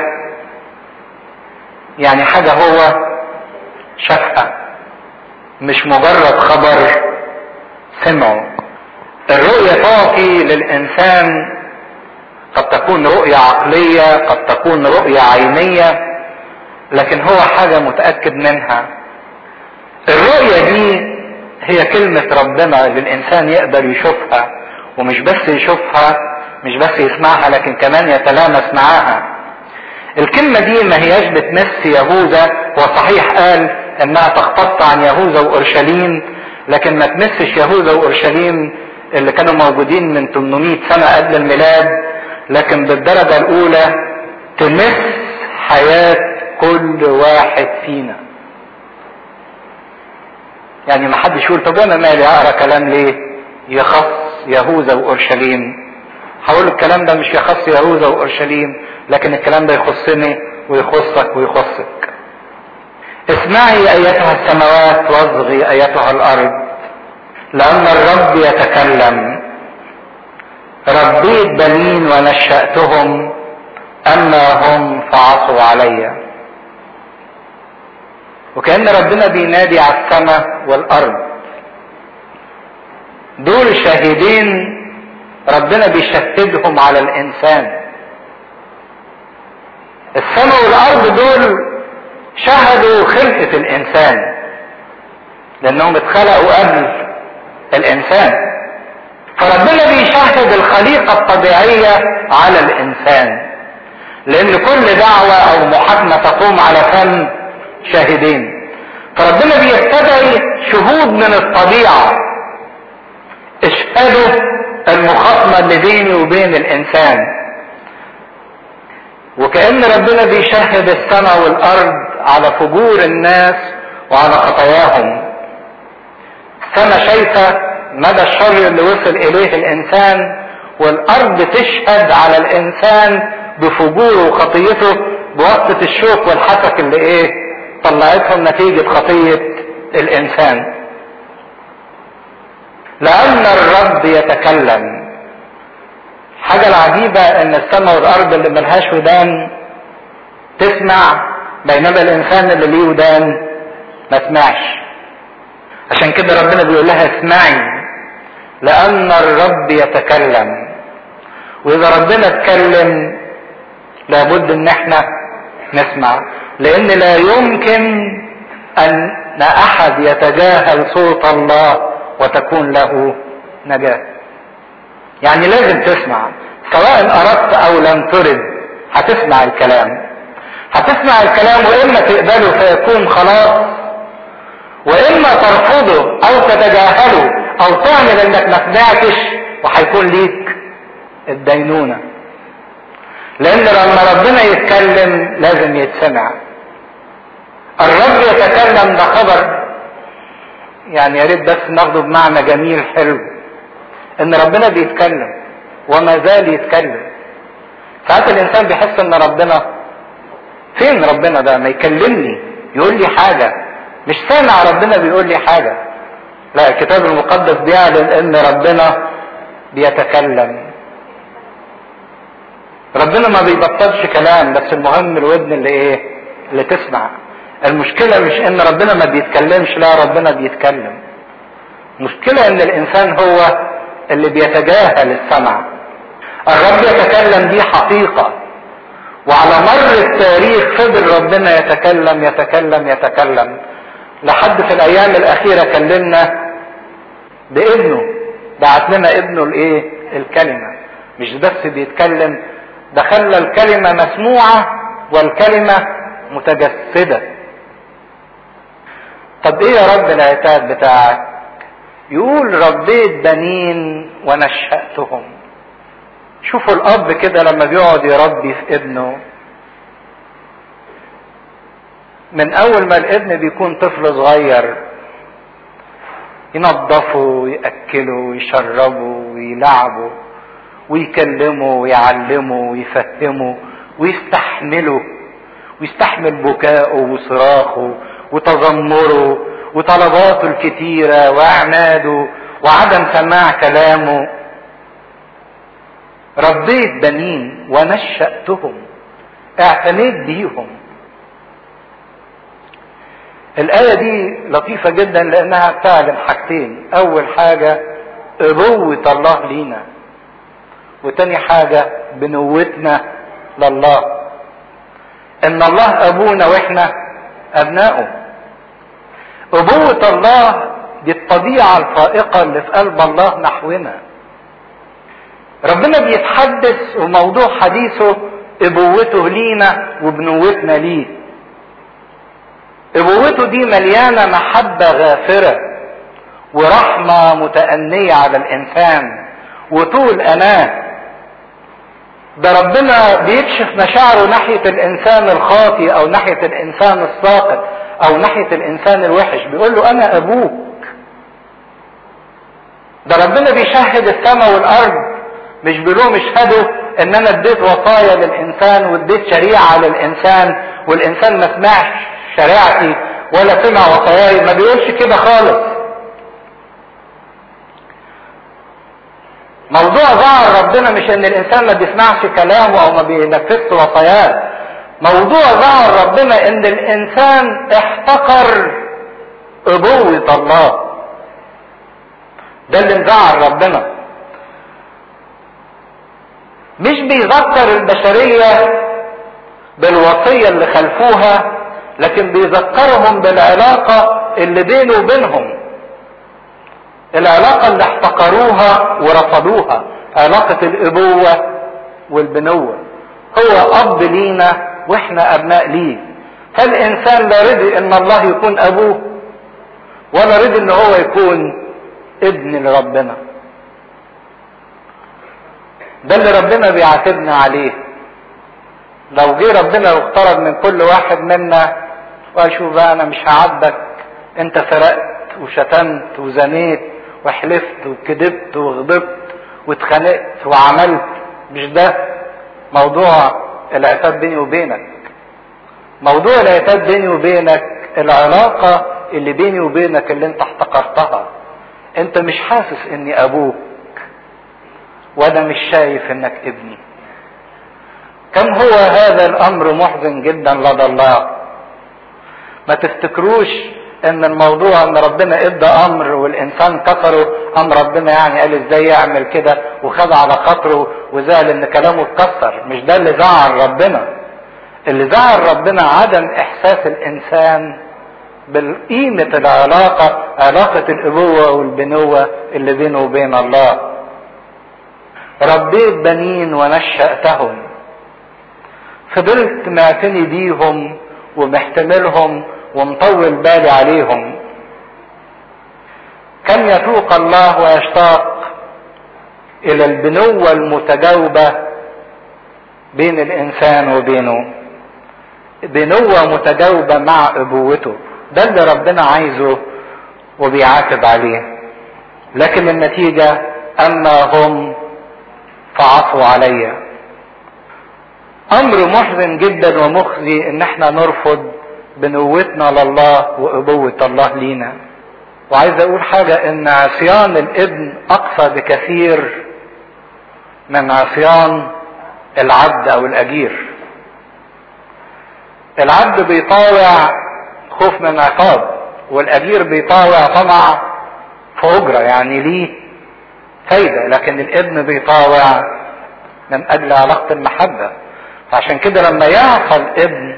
يعني حاجة هو شافها مش مجرد خبر سمعه الرؤية تعطي للإنسان قد تكون رؤية عقلية قد تكون رؤية عينية لكن هو حاجة متأكد منها الرؤية دي هي كلمة ربنا اللي الإنسان يقدر يشوفها ومش بس يشوفها مش بس يسمعها لكن كمان يتلامس معاها الكلمة دي ما هياش بتمس يهوذا هو صحيح قال انها تختص عن يهوذا واورشليم لكن ما تمسش يهوذا واورشليم اللي كانوا موجودين من 800 سنة قبل الميلاد لكن بالدرجة الاولى تمس حياة كل واحد فينا يعني ما حدش يقول طب انا مالي اقرا كلام ليه يخص يهوذا واورشليم هقول الكلام ده مش يخص يهوذا واورشليم لكن الكلام ده يخصني ويخصك ويخصك اسمعي ايتها السماوات واصغي ايتها الارض لان الرب يتكلم ربيت بنين ونشأتهم اما هم فعصوا علي وكأن ربنا بينادي على السماء والارض دول شاهدين ربنا بيشهدهم على الانسان السماء والارض دول شهدوا خلقة الانسان لانهم اتخلقوا قبل الانسان فربنا بيشهد الخليقة الطبيعية على الانسان لان كل دعوة او محاكمة تقوم على فم شاهدين فربنا بيستدعي شهود من الطبيعة اشهدوا المخاصمة اللي بيني وبين الانسان وكأن ربنا بيشهد السماء والارض على فجور الناس وعلى خطاياهم السماء شايفة مدى الشر اللي وصل اليه الانسان والارض تشهد على الانسان بفجوره وخطيته بواسطة الشوك والحسك اللي ايه طلعتهم نتيجة خطية الانسان لان الرب يتكلم الحاجة العجيبة ان السماء والارض اللي ملهاش ودان تسمع بينما الانسان اللي ليه ودان ما سمعش عشان كده ربنا بيقول لها اسمعي لان الرب يتكلم واذا ربنا اتكلم لابد ان احنا نسمع لان لا يمكن ان احد يتجاهل صوت الله وتكون له نجاه يعني لازم تسمع سواء اردت او لم ترد هتسمع الكلام هتسمع الكلام واما تقبله فيكون خلاص واما ترفضه او تتجاهله او تعمل انك ما سمعتش وهيكون ليك الدينونه لان لما ربنا يتكلم لازم يتسمع الرب يتكلم ده خبر يعني يا ريت بس ناخده بمعنى جميل حلو ان ربنا بيتكلم وما زال يتكلم ساعات الانسان بيحس ان ربنا فين ربنا ده ما يكلمني يقول لي حاجة مش سامع ربنا بيقول لي حاجة لا الكتاب المقدس بيعلن ان ربنا بيتكلم ربنا ما بيبطلش كلام بس المهم الودن اللي ايه اللي تسمع المشكلة مش ان ربنا ما بيتكلمش لا ربنا بيتكلم المشكلة ان الانسان هو اللي بيتجاهل السمع الرب يتكلم دي حقيقة وعلى مر التاريخ فضل ربنا يتكلم يتكلم يتكلم لحد في الايام الاخيرة كلمنا بابنه بعت لنا ابنه الايه الكلمة مش بس بيتكلم ده خلى الكلمة مسموعة والكلمة متجسدة طب ايه يا رب العتاب بتاعك يقول ربيت بنين ونشأتهم شوفوا الاب كده لما بيقعد يربي في ابنه من اول ما الابن بيكون طفل صغير ينظفه ويأكله ويشربه ويلعبه ويكلمه ويعلمه ويفهمه ويستحمله ويستحمل بكاءه وصراخه وتذمره وطلباته الكتيرة وأعماده وعدم سماع كلامه ربيت بنين ونشأتهم اعتنيت بيهم الآية دي لطيفة جدا لأنها بتعلم حاجتين أول حاجة أبوة الله لينا وتاني حاجة بنوتنا لله ان الله ابونا واحنا ابنائه ابوة الله دي الطبيعة الفائقة اللي في قلب الله نحونا ربنا بيتحدث وموضوع حديثه ابوته لينا وبنوتنا ليه ابوته دي مليانة محبة غافرة ورحمة متأنية على الانسان وطول اناه ده ربنا بيكشف مشاعره ناحية الإنسان الخاطي أو ناحية الإنسان الساقط أو ناحية الإنسان الوحش بيقول له أنا أبوك ده ربنا بيشهد السماء والأرض مش بيقولوا اشهدوا إن أنا اديت وصايا للإنسان واديت شريعة للإنسان والإنسان ما سمعش شريعتي ولا سمع وصاياي ما بيقولش كده خالص موضوع ظهر ربنا مش ان الانسان ما بيسمعش كلامه او ما بينفذش وصاياه موضوع ظهر ربنا ان الانسان احتقر ابوة الله ده اللي مزعل ربنا مش بيذكر البشرية بالوصية اللي خلفوها لكن بيذكرهم بالعلاقة اللي بينه وبينهم العلاقة اللي احتقروها ورفضوها علاقة الابوة والبنوة هو اب لينا واحنا ابناء ليه فالانسان لا رضي ان الله يكون ابوه ولا رضي ان هو يكون ابن لربنا ده اللي ربنا بيعاتبنا عليه لو جه ربنا واقترب من كل واحد منا وقال شوف بقى انا مش هعدك انت سرقت وشتمت وزنيت وحلفت وكذبت وغضبت واتخانقت وعملت مش ده موضوع العتاب بيني وبينك موضوع العتاب بيني وبينك العلاقة اللي بيني وبينك اللي انت احتقرتها انت مش حاسس اني ابوك وانا مش شايف انك ابني كم هو هذا الامر محزن جدا لدى الله ما تفتكروش ان الموضوع ان ربنا ادى امر والانسان كسره امر ربنا يعني قال ازاي يعمل كده وخد على خاطره وزعل ان كلامه اتكسر مش ده اللي زعل ربنا اللي زعل ربنا عدم احساس الانسان بقيمة العلاقة علاقة الابوة والبنوة اللي بينه وبين الله ربيت بنين ونشأتهم فضلت معتني بيهم ومحتملهم ومطول بالي عليهم كم يتوق الله ويشتاق الى البنوة المتجاوبة بين الانسان وبينه بنوة متجاوبة مع ابوته ده اللي ربنا عايزه وبيعاتب عليه لكن النتيجة اما هم فعصوا علي امر محزن جدا ومخزي ان احنا نرفض بنوتنا لله وابوة الله لينا وعايز اقول حاجة ان عصيان الابن اقصى بكثير من عصيان العبد او الاجير العبد بيطاوع خوف من عقاب والاجير بيطاوع طمع في اجرة يعني ليه فايدة لكن الابن بيطاوع من اجل علاقة المحبة فعشان كده لما يعصى الابن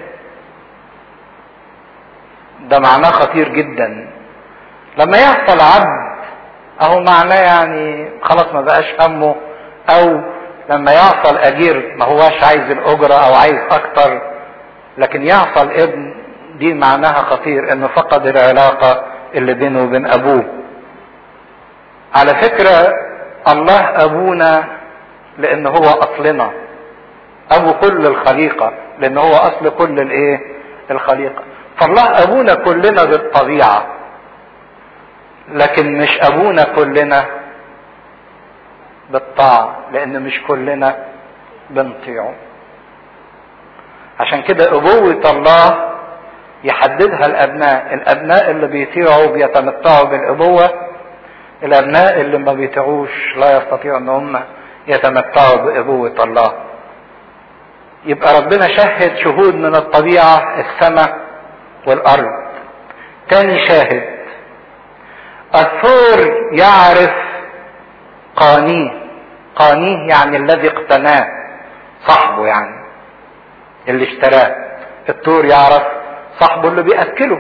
ده معناه خطير جدا لما يحصل عبد اهو معناه يعني خلاص ما بقاش همه او لما يعصى الاجير ما هواش عايز الاجرة او عايز اكتر لكن يعصى الابن دي معناها خطير انه فقد العلاقة اللي بينه وبين ابوه على فكرة الله ابونا لان هو اصلنا ابو كل الخليقة لان هو اصل كل الايه الخليقة فالله ابونا كلنا بالطبيعة لكن مش ابونا كلنا بالطاعة لان مش كلنا بنطيعه عشان كده ابوة الله يحددها الابناء الابناء اللي بيطيعوا بيتمتعوا بالابوة الابناء اللي ما بيطيعوش لا يستطيعوا ان هم يتمتعوا بابوة الله يبقى ربنا شهد شهود من الطبيعة السماء والارض تاني شاهد الثور يعرف قانيه قانيه يعني الذي اقتناه صاحبه يعني اللي اشتراه الثور يعرف صاحبه اللي بيأكله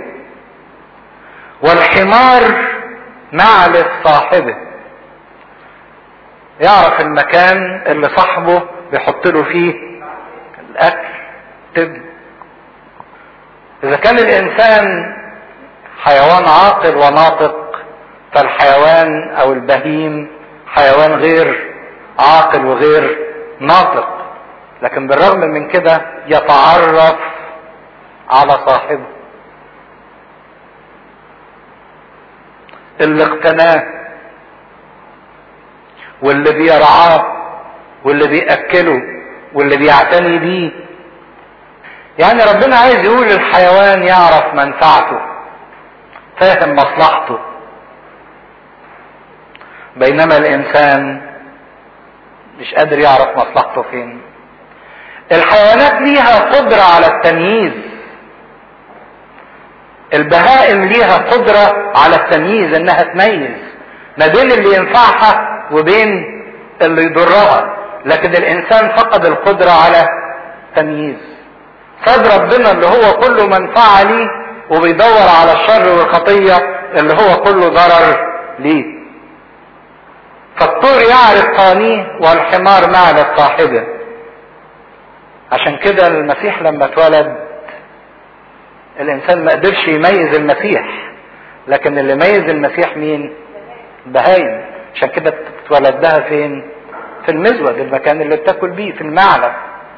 والحمار معلف صاحبه يعرف المكان اللي صاحبه بيحط له فيه الاكل تبن اذا كان الانسان حيوان عاقل وناطق فالحيوان او البهيم حيوان غير عاقل وغير ناطق لكن بالرغم من كده يتعرف على صاحبه اللي اقتناه واللي بيرعاه واللي بيأكله واللي بيعتني بيه يعني ربنا عايز يقول الحيوان يعرف منفعته فاهم مصلحته بينما الانسان مش قادر يعرف مصلحته فين الحيوانات ليها قدرة على التمييز البهائم ليها قدرة على التمييز انها تميز ما بين اللي ينفعها وبين اللي يضرها لكن الانسان فقد القدرة على تمييز ساب ربنا اللي هو كله منفعة ليه وبيدور على الشر والخطية اللي هو كله ضرر ليه فالطور يعرف قانيه والحمار معلى صاحبه عشان كده المسيح لما اتولد الانسان ما قدرش يميز المسيح لكن اللي ميز المسيح مين البهايم عشان كده اتولدها فين في المزود المكان اللي بتاكل بيه في المعلب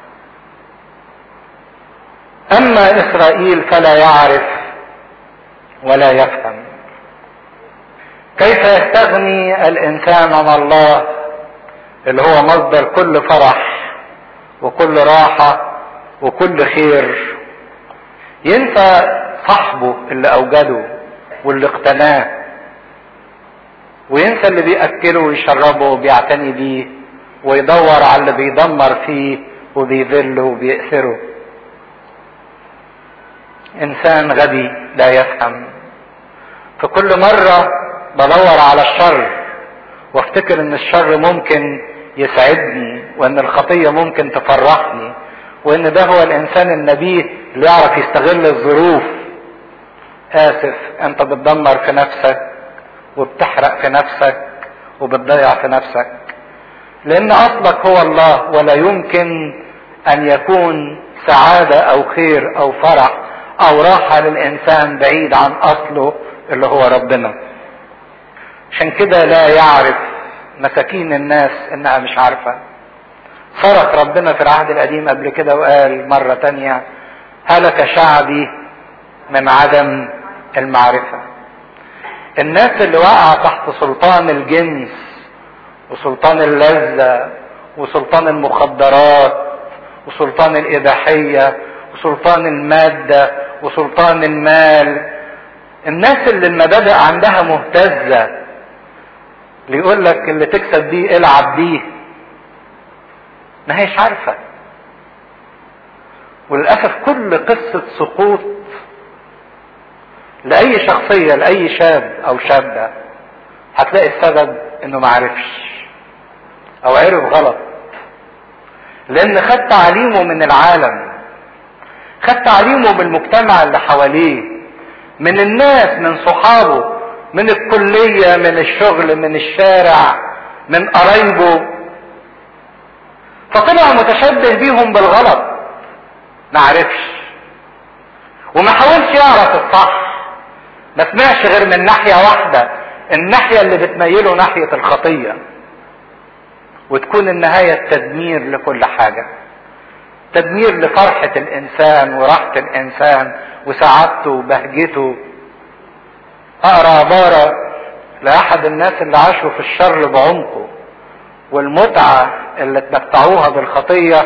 اما اسرائيل فلا يعرف ولا يفهم كيف يستغني الانسان عن الله اللي هو مصدر كل فرح وكل راحه وكل خير ينسى صاحبه اللي اوجده واللي اقتناه وينسى اللي بيأكله ويشربه وبيعتني بيه ويدور على اللي بيدمر فيه وبيذله وبيأثره انسان غبي لا يفهم فكل مرة بدور على الشر وافتكر ان الشر ممكن يسعدني وان الخطية ممكن تفرحني وان ده هو الانسان النبيه اللي يعرف يستغل الظروف اسف انت بتدمر في نفسك وبتحرق في نفسك وبتضيع في نفسك لان اصلك هو الله ولا يمكن ان يكون سعادة او خير او فرح او راحة للانسان بعيد عن اصله اللي هو ربنا عشان كده لا يعرف مساكين الناس انها مش عارفة صرخ ربنا في العهد القديم قبل كده وقال مرة تانية هلك شعبي من عدم المعرفة الناس اللي وقع تحت سلطان الجنس وسلطان اللذة وسلطان المخدرات وسلطان الإباحية وسلطان المادة وسلطان المال الناس اللي المبادئ عندها مهتزة اللي يقول لك اللي تكسب بيه العب بيه ما هيش عارفة وللأسف كل قصة سقوط لأي شخصية لأي شاب أو شابة هتلاقي السبب إنه معرفش أو عرف غلط لأن خد تعليمه من العالم خد تعليمه من المجتمع اللي حواليه من الناس من صحابه من الكلية من الشغل من الشارع من قرايبه فطلع متشبه بيهم بالغلط ما عرفش وما حاولش يعرف الصح ما سمعش غير من ناحية واحدة الناحية اللي بتميله ناحية الخطية وتكون النهاية التدمير لكل حاجة تدمير لفرحة الإنسان وراحة الإنسان وسعادته وبهجته أقرأ عبارة لأحد الناس اللي عاشوا في الشر بعمقه والمتعة اللي اتمتعوها بالخطية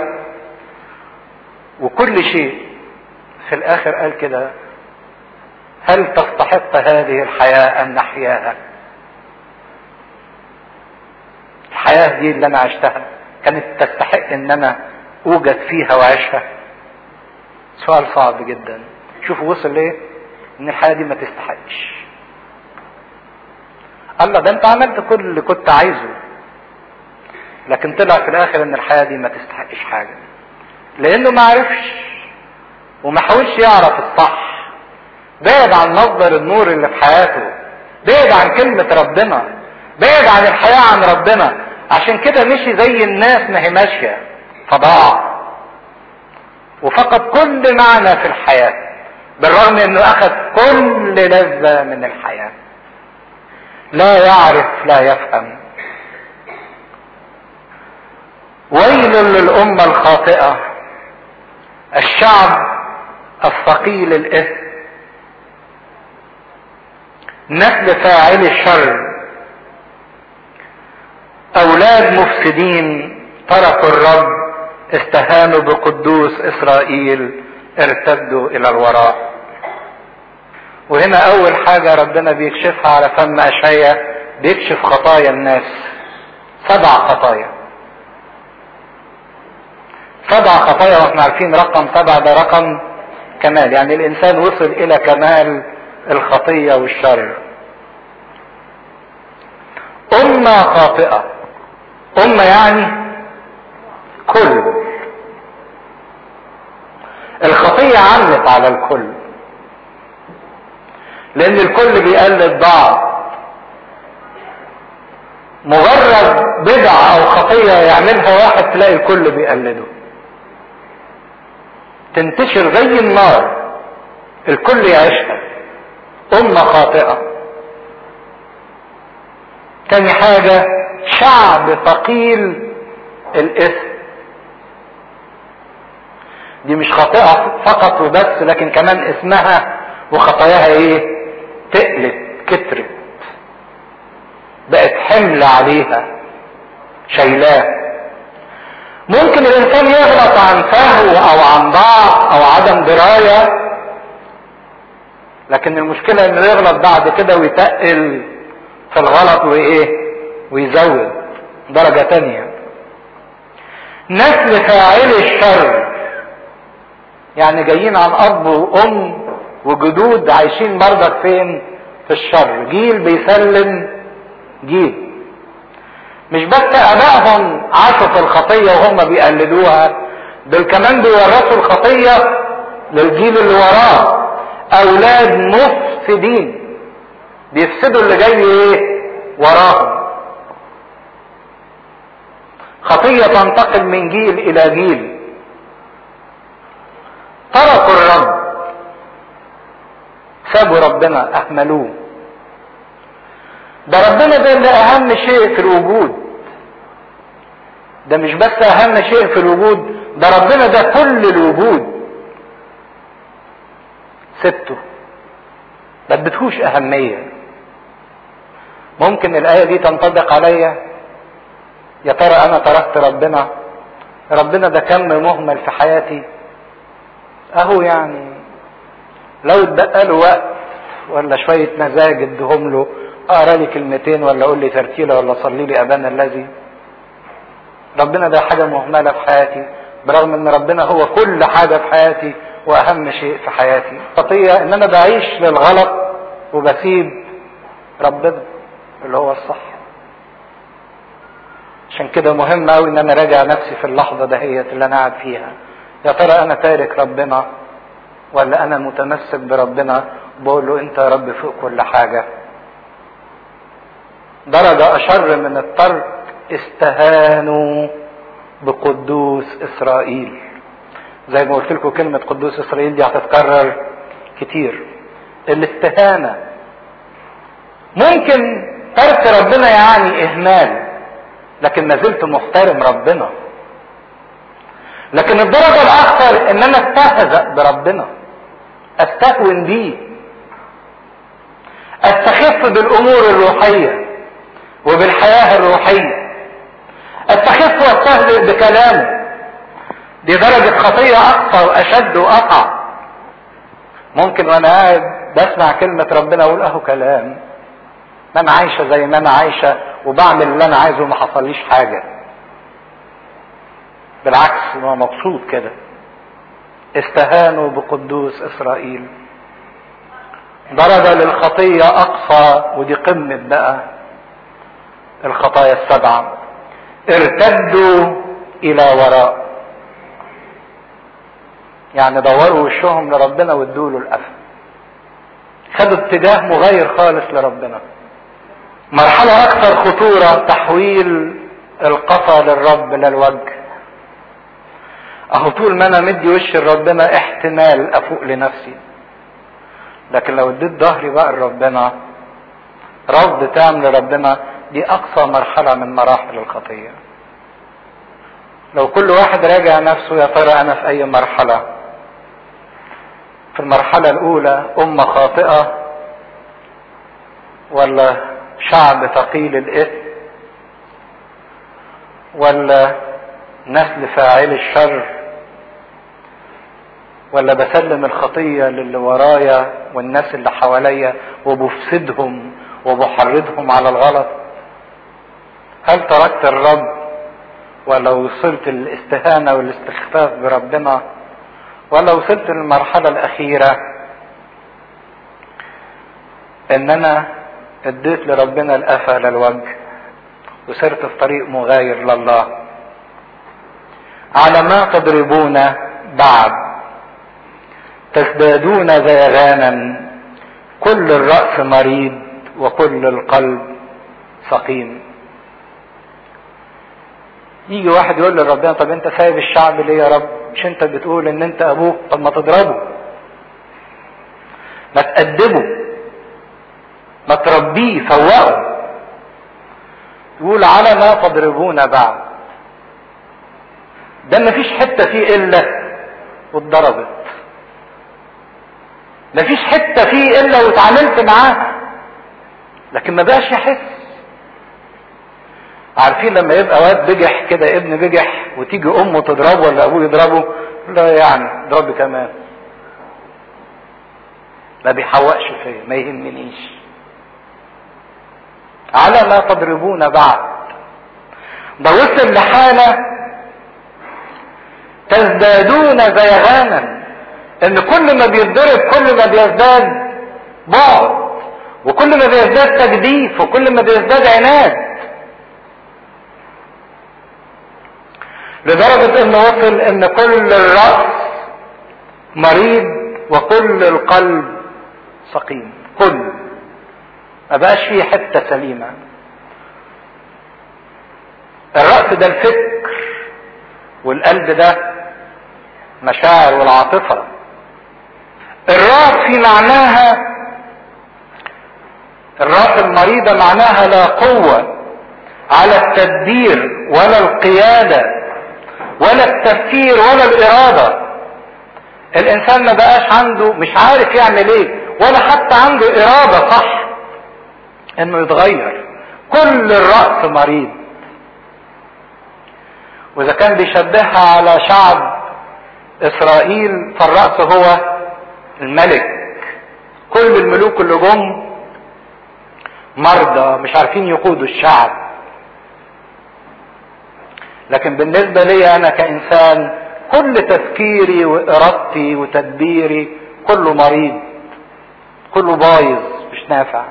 وكل شيء في الآخر قال كده هل تستحق هذه الحياة أن نحياها الحياة دي اللي أنا عشتها كانت تستحق أن أنا أوجد فيها وأعيشها سؤال صعب جدا شوفوا وصل ليه ان الحياة دي ما تستحقش الله ده انت عملت كل اللي كنت عايزه لكن طلع في الاخر ان الحياة دي ما تستحقش حاجة لانه ما عرفش وما حاولش يعرف الصح بعد عن مصدر النور اللي في حياته بعد عن كلمة ربنا بعد عن الحياة عن ربنا عشان كده مشي زي الناس ما هي ماشية فضاع وفقد كل معنى في الحياة بالرغم انه اخذ كل لذة من الحياة لا يعرف لا يفهم ويل للأمة الخاطئة الشعب الثقيل الإثم نسل فاعل الشر أولاد مفسدين تركوا الرب استهانوا بقدوس إسرائيل ارتدوا إلى الوراء وهنا أول حاجة ربنا بيكشفها على فم أشعيا بيكشف خطايا الناس سبع خطايا سبع خطايا واحنا عارفين رقم سبعة ده رقم كمال يعني الإنسان وصل إلى كمال الخطية والشر أمة خاطئة أمة يعني كل الخطية عمت على الكل لان الكل بيقلد بعض مجرد بدعة او خطية يعملها واحد تلاقي الكل بيقلده تنتشر زي النار الكل يعيشها أمة خاطئة تاني حاجة شعب ثقيل الاسم دي مش خاطئة فقط وبس لكن كمان اسمها وخطاياها ايه تقلت كترت بقت حمل عليها شايلاه ممكن الانسان يغلط عن سهو او عن ضعف او عدم درايه لكن المشكلة انه يغلط بعد كده ويتقل في الغلط وايه ويزود درجة تانية نسل فاعلي الشر يعني جايين عن اب وام وجدود عايشين برضك فين في الشر جيل بيسلم جيل مش بس ابائهم عاشوا في الخطية وهم بيقلدوها دول كمان بيورثوا الخطية للجيل اللي وراه اولاد مفسدين بيفسدوا اللي جاي ايه وراهم خطية تنتقل من جيل الى جيل تركوا الرب سابوا ربنا اهملوه ده ربنا ده اللي اهم شيء في الوجود ده مش بس اهم شيء في الوجود ده ربنا ده كل الوجود سبته ما اديتهوش اهميه ممكن الايه دي تنطبق عليا يا ترى انا تركت ربنا ربنا ده كم مهمل في حياتي اهو يعني لو اتبقى له وقت ولا شويه مزاج ادهم له اقرا لي كلمتين ولا اقول لي ترتيله ولا صلي لي ابانا الذي ربنا ده حاجه مهمله في حياتي برغم ان ربنا هو كل حاجه في حياتي واهم شيء في حياتي خطيه ان انا بعيش للغلط وبسيب ربنا اللي هو الصح عشان كده مهم قوي ان انا راجع نفسي في اللحظه دهيت اللي انا قاعد فيها يا ترى انا تارك ربنا ولا انا متمسك بربنا بقول له انت يا رب فوق كل حاجه درجه اشر من الترك استهانوا بقدوس اسرائيل زي ما قلت لكم كلمة قدوس إسرائيل دي هتتكرر كتير الاستهانة ممكن ترك ربنا يعني إهمال لكن ما زلت محترم ربنا لكن الدرجة الأخطر إن أنا استهزأ بربنا أستهون بيه أستخف بالأمور الروحية وبالحياة الروحية أستخف وأستهزئ بكلامه دي درجة خطية أقصى وأشد وأقع ممكن وأنا قاعد بسمع كلمة ربنا أقول أهو كلام ما أنا عايشة زي ما أنا عايشة وبعمل اللي أنا عايزه وما حصليش حاجة بالعكس هو مبسوط كده استهانوا بقدوس إسرائيل درجة للخطية أقصى ودي قمة بقى الخطايا السبعة ارتدوا إلى وراء يعني دوروا وشهم لربنا وادوا له القفا خدوا اتجاه مغاير خالص لربنا مرحلة أكثر خطورة تحويل القفا للرب للوجه أهو طول ما أنا مدي وش لربنا احتمال أفوق لنفسي لكن لو اديت ظهري بقى لربنا رفض تام لربنا دي أقصى مرحلة من مراحل الخطية لو كل واحد راجع نفسه يا ترى أنا في أي مرحلة في المرحلة الأولى أمة خاطئة ولا شعب ثقيل الإثم ولا نسل فاعل الشر ولا بسلم الخطية للي ورايا والناس اللي حواليا وبفسدهم وبحرضهم على الغلط هل تركت الرب ولا وصلت للاستهانة والاستخفاف بربنا ولا وصلت للمرحلة الأخيرة إن أنا اديت لربنا القفا للوجه وصرت في طريق مغاير لله على ما تضربون بعد تزدادون زي غنم كل الرأس مريض وكل القلب سقيم يجي واحد يقول لربنا طب انت سايب الشعب ليه يا رب مش انت بتقول ان انت ابوه طب ما تضربه ما تأدبه ما تربيه فوقه يقول على ما تضربون بعد ده ما فيش حتة فيه إلا واتضربت ما فيش حتة فيه إلا واتعاملت معاها لكن ما بقاش يحس عارفين لما يبقى واد بجح كده ابن بجح وتيجي امه تضربه ولا ابوه يضربه لا يعني اضربي كمان ما بيحوقش فيا ما يهمنيش على ما تضربون بعد ده وصل لحالة تزدادون زي غنم ان كل ما بيتضرب كل ما بيزداد بعد وكل ما بيزداد تجديف وكل ما بيزداد عناد لدرجة انه وصل ان كل الرأس مريض وكل القلب سقيم كل ما بقاش فيه حتة سليمة الرأس ده الفكر والقلب ده مشاعر والعاطفة الرأس في معناها الرأس المريضة معناها لا قوة على التدبير ولا القيادة ولا التفكير ولا الإرادة الإنسان ما بقاش عنده مش عارف يعمل إيه ولا حتى عنده إرادة صح إنه يتغير كل الرأس مريض وإذا كان بيشبهها على شعب إسرائيل فالرأس هو الملك كل الملوك اللي جم مرضى مش عارفين يقودوا الشعب لكن بالنسبة لي أنا كإنسان كل تفكيري وإرادتي وتدبيري كله مريض كله بايظ مش نافع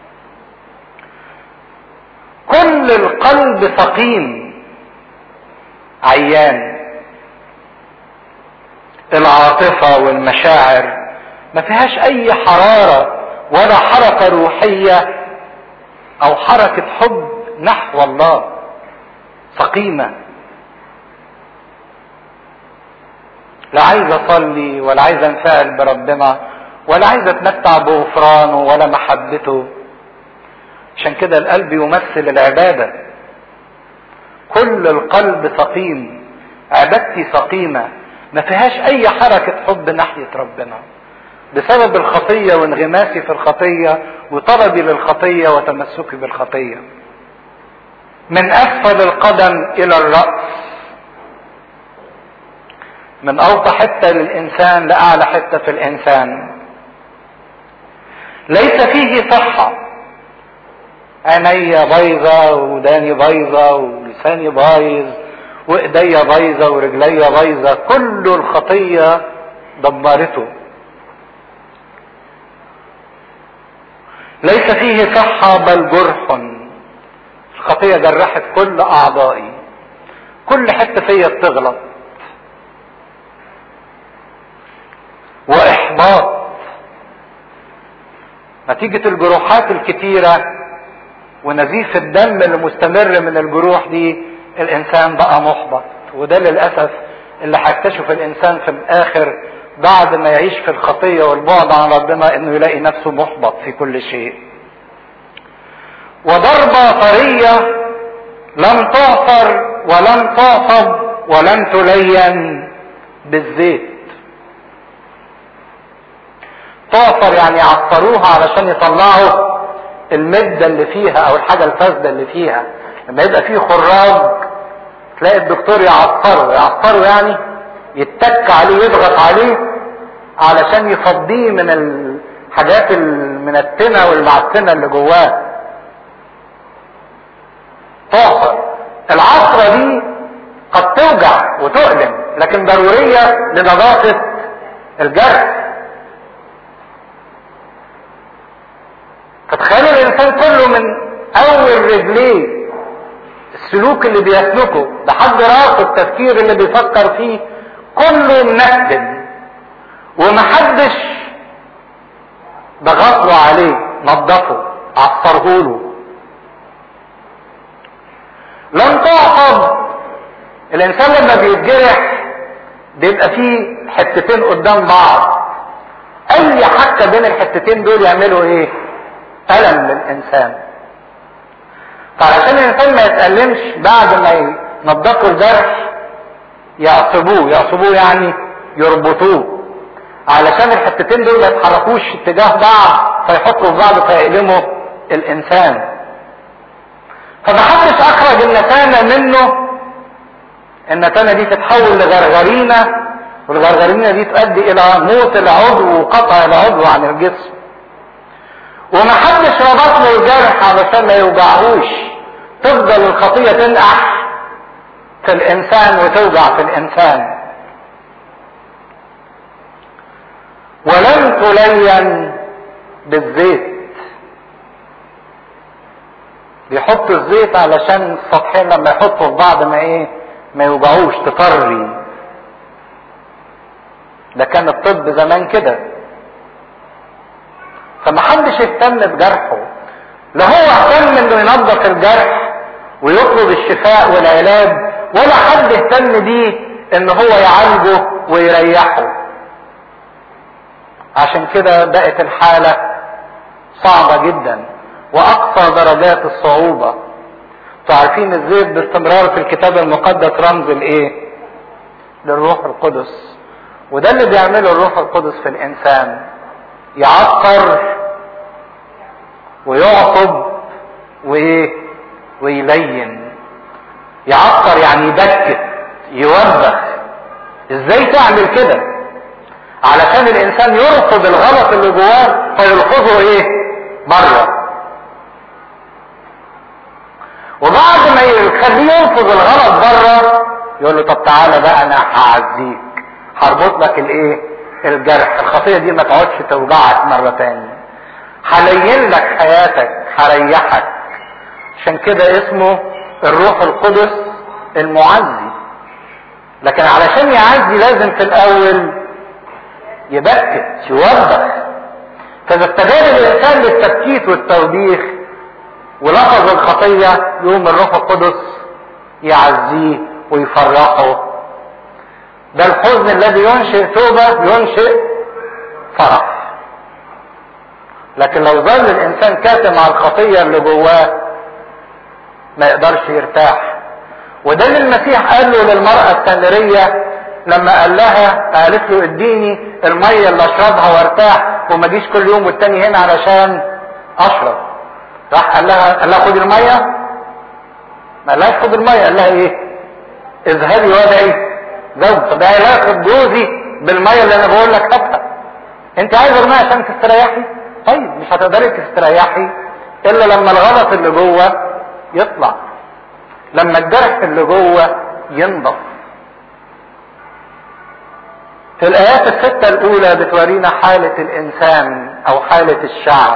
كل القلب سقيم عيان العاطفة والمشاعر ما فيهاش أي حرارة ولا حركة روحية أو حركة حب نحو الله سقيمة لا عايز اصلي ولا عايز انفعل بربنا ولا عايز اتمتع بغفرانه ولا محبته عشان كده القلب يمثل العبادة كل القلب سقيم عبادتي سقيمة ما فيهاش اي حركة حب ناحية ربنا بسبب الخطية وانغماسي في الخطية وطلبي للخطية وتمسكي بالخطية من اسفل القدم الى الرأس من اوطى حتة للانسان لاعلى حتة في الانسان ليس فيه صحة عيني بايظة وداني بايظة ولساني بايظ وايديا بايظة ورجليا بايظة كل الخطية دمرته ليس فيه صحة بل جرح الخطية جرحت كل اعضائي كل حتة فيا بتغلط واحباط نتيجة الجروحات الكتيرة ونزيف الدم اللي مستمر من الجروح دي الانسان بقى محبط وده للاسف اللي هيكتشف الانسان في الاخر بعد ما يعيش في الخطية والبعد عن ربنا انه يلاقي نفسه محبط في كل شيء وضربة طرية لم تعصر ولم تعصب ولم تلين بالزيت تعصر يعني يعصروها علشان يطلعوا المدة اللي فيها او الحاجة الفاسدة اللي فيها لما يبقى فيه خراج تلاقي الدكتور يعصره يعصره يعني يتك عليه يضغط عليه علشان يفضيه من الحاجات المنتنة والمعتنة اللي جواه تعصر العصرة دي قد توجع وتؤلم لكن ضرورية لنظافة الجرح فتخيلوا الانسان كله من اول رجليه السلوك اللي بيسلكه لحد راسه التفكير اللي بيفكر فيه كله منكد ومحدش ضغط له عليه نظفه عصره له لم تعصب الانسان لما بيتجرح بيبقى فيه حتتين قدام بعض اي حكة بين الحتتين دول يعملوا ايه الم للانسان فعشان الانسان ما يتألمش بعد ما ينضفوا الجرح يعصبوه يعصبوه يعني يربطوه علشان الحتتين دول ما يتحركوش اتجاه بعض فيحطوا في بعض فيقلموا الانسان فمحدش اخرج النتانة منه النتانة دي تتحول لغرغرينة والغرغرينة دي تؤدي الى موت العضو وقطع العضو عن الجسم ومحدش ربط له الجرح علشان ما يوجعهوش تفضل الخطية تنقح في الانسان وتوجع في الانسان ولم تلين بالزيت بيحطوا الزيت علشان السطحين لما يحطوا في بعض ما ايه ما يوجعوش تطري ده كان الطب زمان كده فمحدش اهتم بجرحه لا هو اهتم انه ينظف الجرح ويطلب الشفاء والعلاج ولا حد اهتم بيه ان هو يعالجه ويريحه عشان كده بقت الحالة صعبة جدا واقصى درجات الصعوبة تعرفين الزيت باستمرار في الكتاب المقدس رمز الايه للروح القدس وده اللي بيعمله الروح القدس في الانسان يعطر ويعصب وايه ويلين يعطر يعني يبكت يوبخ ازاي تعمل كده علشان الانسان يرفض الغلط اللي جواه فيلحظه ايه بره وبعد ما يخليه يرفض الغلط بره يقول له طب تعالى بقى انا هعزيك هربط لك الايه الجرح الخطيه دي ما تقعدش توجعك مره تاني هلين لك حياتك هريحك عشان كده اسمه الروح القدس المعزي لكن علشان يعزي لازم في الاول يبكت يوبخ فاذا استجاب الانسان للتبكيت والتوبيخ ولفظ الخطيه يوم الروح القدس يعزيه ويفرحه ده الحزن الذي ينشئ توبه ينشئ فرح لكن لو ظل الانسان كاتم على الخطيه اللي جواه ما يقدرش يرتاح وده اللي المسيح قال له للمراه السامريه لما قال لها قالت له اديني الميه اللي اشربها وارتاح وما اجيش كل يوم والتاني هنا علشان اشرب راح قال لها قال لها خدي الميه ما قالهاش خدي الميه قال لها ايه اذهبي وادعي زوج طب ايه علاقه جوزي بالميه اللي انا بقول لك هاتها انت عايزه الميه عشان تستريحي طيب مش هتقدري تستريحي الا لما الغلط اللي جوه يطلع لما الجرح اللي جوه ينضف في الآيات الستة الأولى بتورينا حالة الإنسان أو حالة الشعب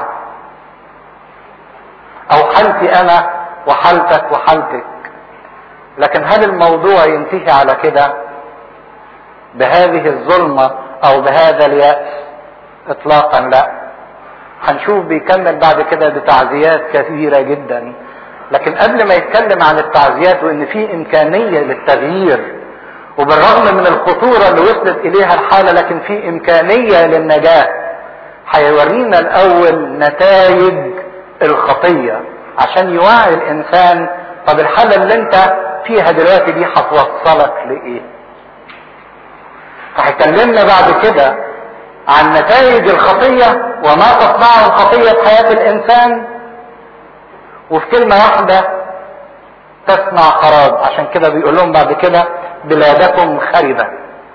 أو حالتي أنا وحالتك وحالتك لكن هل الموضوع ينتهي على كده بهذه الظلمة أو بهذا اليأس إطلاقا لا هنشوف بيكمل بعد كده بتعزيات كثيرة جدا لكن قبل ما يتكلم عن التعزيات وإن في إمكانية للتغيير وبالرغم من الخطورة اللي وصلت إليها الحالة لكن في إمكانية للنجاة هيورينا الأول نتائج الخطية عشان يوعي الإنسان طب الحالة اللي أنت فيها دلوقتي دي هتوصلك لإيه؟ فهيكلمنا بعد كده عن نتائج الخطية وما تصنعه الخطية في حياة الإنسان وفي كلمة واحدة تصنع خراب عشان كده بيقول لهم بعد كده بلادكم خربة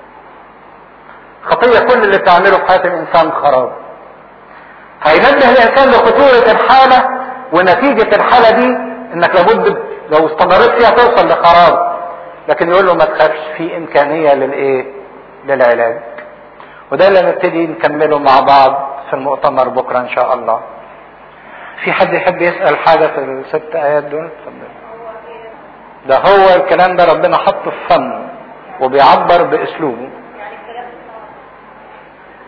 خطية كل اللي بتعمله في حياة الإنسان خراب هينبه الإنسان لخطورة الحالة ونتيجة الحالة دي إنك لابد لو استمريت فيها توصل لخراب لكن يقول له ما تخافش في إمكانية للإيه؟ للعلاج وده اللي نبتدي نكمله مع بعض في المؤتمر بكرة إن شاء الله في حد يحب يسأل حاجة في الست آيات دول؟ اتفضل ده هو الكلام ده ربنا حطه في فم وبيعبر باسلوبه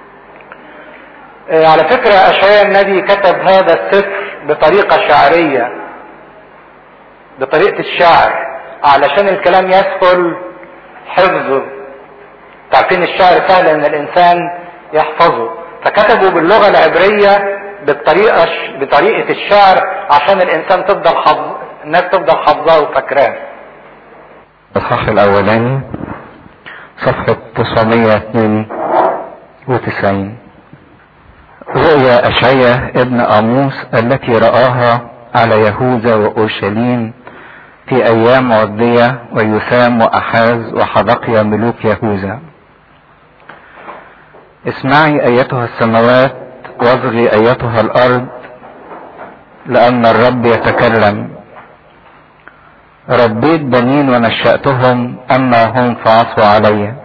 على فكرة أشعياء النبي كتب هذا السفر بطريقة شعرية بطريقة الشعر علشان الكلام يسهل حفظه تعرفين الشعر سهل ان الانسان يحفظه فكتبوا باللغة العبرية بالطريقة بطريقة الشعر عشان الانسان تفضل حفظ الناس تفضل حافظاه وفاكراه الصح الاولاني صفحة 992 رؤيا أشعية ابن آموس التي رآها على يهوذا وأورشليم في أيام عدية ويسام وأحاز وحدقيا ملوك يهوذا اسمعي أيتها السماوات واصغي أيتها الأرض لأن الرب يتكلم ربيت بنين ونشأتهم أما هم فعصوا علي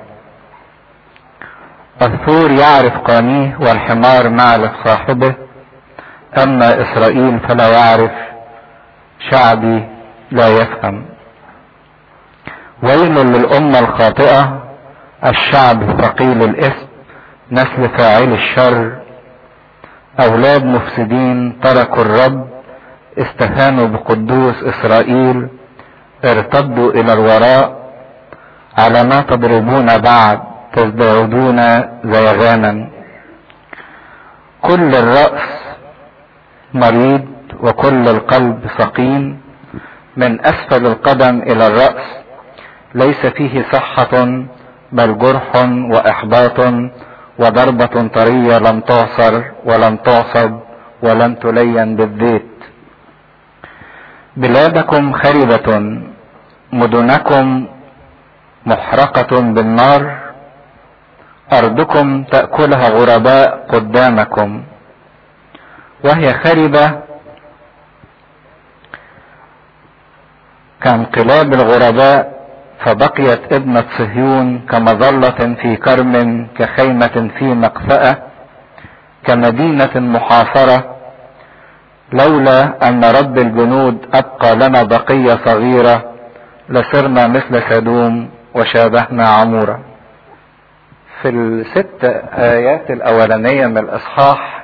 الثور يعرف قانيه والحمار معلف صاحبه أما إسرائيل فلا يعرف شعبي لا يفهم ويل للأمة الخاطئة الشعب الثقيل الاسم نسل فاعل الشر أولاد مفسدين تركوا الرب استهانوا بقدوس إسرائيل ارتدوا إلى الوراء على ما تضربون بعد تزدادون زيغانا كل الرأس مريض وكل القلب سقيم من أسفل القدم إلى الرأس ليس فيه صحة بل جرح وإحباط وضربة طرية لم تعصر ولم تعصب ولم تلين بالزيت بلادكم خربة مدنكم محرقة بالنار أرضكم تأكلها غرباء قدامكم وهي خربة كانقلاب الغرباء فبقيت ابنة صهيون كمظلة في كرم كخيمة في مقفأة كمدينة محاصرة لولا أن رب الجنود أبقى لنا بقية صغيرة لصرنا مثل سدوم وشابهنا عمورة في الست آيات الأولانية من الإصحاح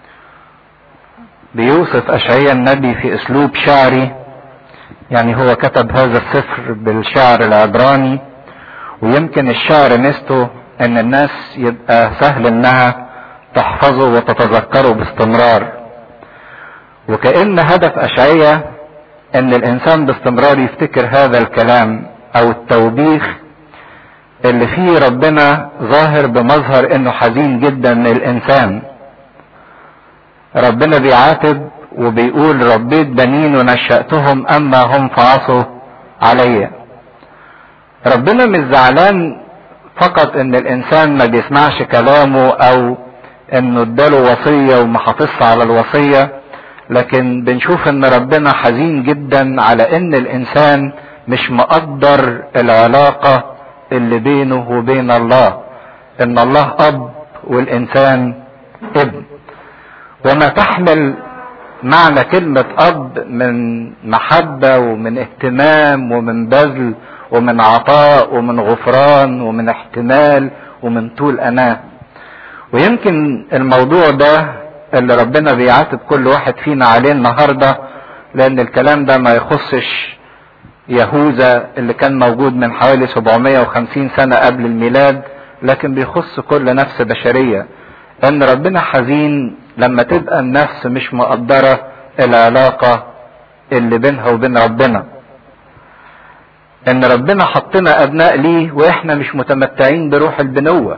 بيوصف أشعياء النبي في أسلوب شعري يعني هو كتب هذا السفر بالشعر العبراني ويمكن الشعر ميزته ان الناس يبقى سهل انها تحفظه وتتذكره باستمرار وكأن هدف أشعية ان الانسان باستمرار يفتكر هذا الكلام او التوبيخ اللي فيه ربنا ظاهر بمظهر انه حزين جدا من الانسان ربنا بيعاتب وبيقول ربيت بنين ونشأتهم اما هم فعصوا علي ربنا مش زعلان فقط ان الانسان ما بيسمعش كلامه او انه اداله وصية وما حافظش على الوصية لكن بنشوف ان ربنا حزين جدا على ان الانسان مش مقدر العلاقة اللي بينه وبين الله ان الله اب والانسان ابن وما تحمل معنى كلمة اب من محبة ومن اهتمام ومن بذل ومن عطاء ومن غفران ومن احتمال ومن طول اناه ويمكن الموضوع ده اللي ربنا بيعاتب كل واحد فينا عليه النهارده لان الكلام ده ما يخصش يهوذا اللي كان موجود من حوالي 750 سنة قبل الميلاد لكن بيخص كل نفس بشرية ان ربنا حزين لما تبقى النفس مش مقدرة العلاقة اللي بينها وبين ربنا ان ربنا حطنا ابناء ليه واحنا مش متمتعين بروح البنوة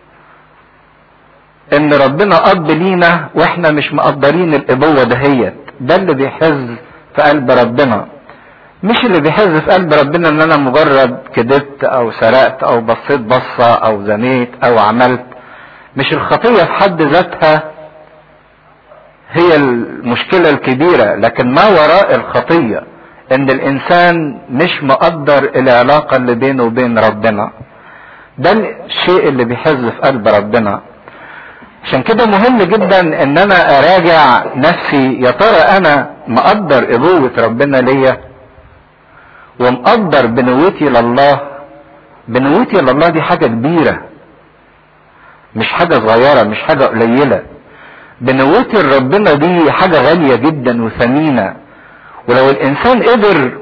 ان ربنا اب لينا واحنا مش مقدرين الابوة دهيت ده اللي بيحز في قلب ربنا مش اللي بيحز في قلب ربنا ان انا مجرد كدبت او سرقت او بصيت بصة او زنيت او عملت مش الخطية في حد ذاتها هي المشكلة الكبيرة لكن ما وراء الخطية ان الانسان مش مقدر العلاقة اللي بينه وبين ربنا ده الشيء اللي بيحز في قلب ربنا عشان كده مهم جدا ان انا اراجع نفسي يا ترى انا مقدر ابوة ربنا ليا ومقدر بنوتي لله بنوتي لله دي حاجة كبيرة مش حاجة صغيرة مش حاجة قليلة بنوتي لربنا دي حاجة غالية جدا وثمينة ولو الانسان قدر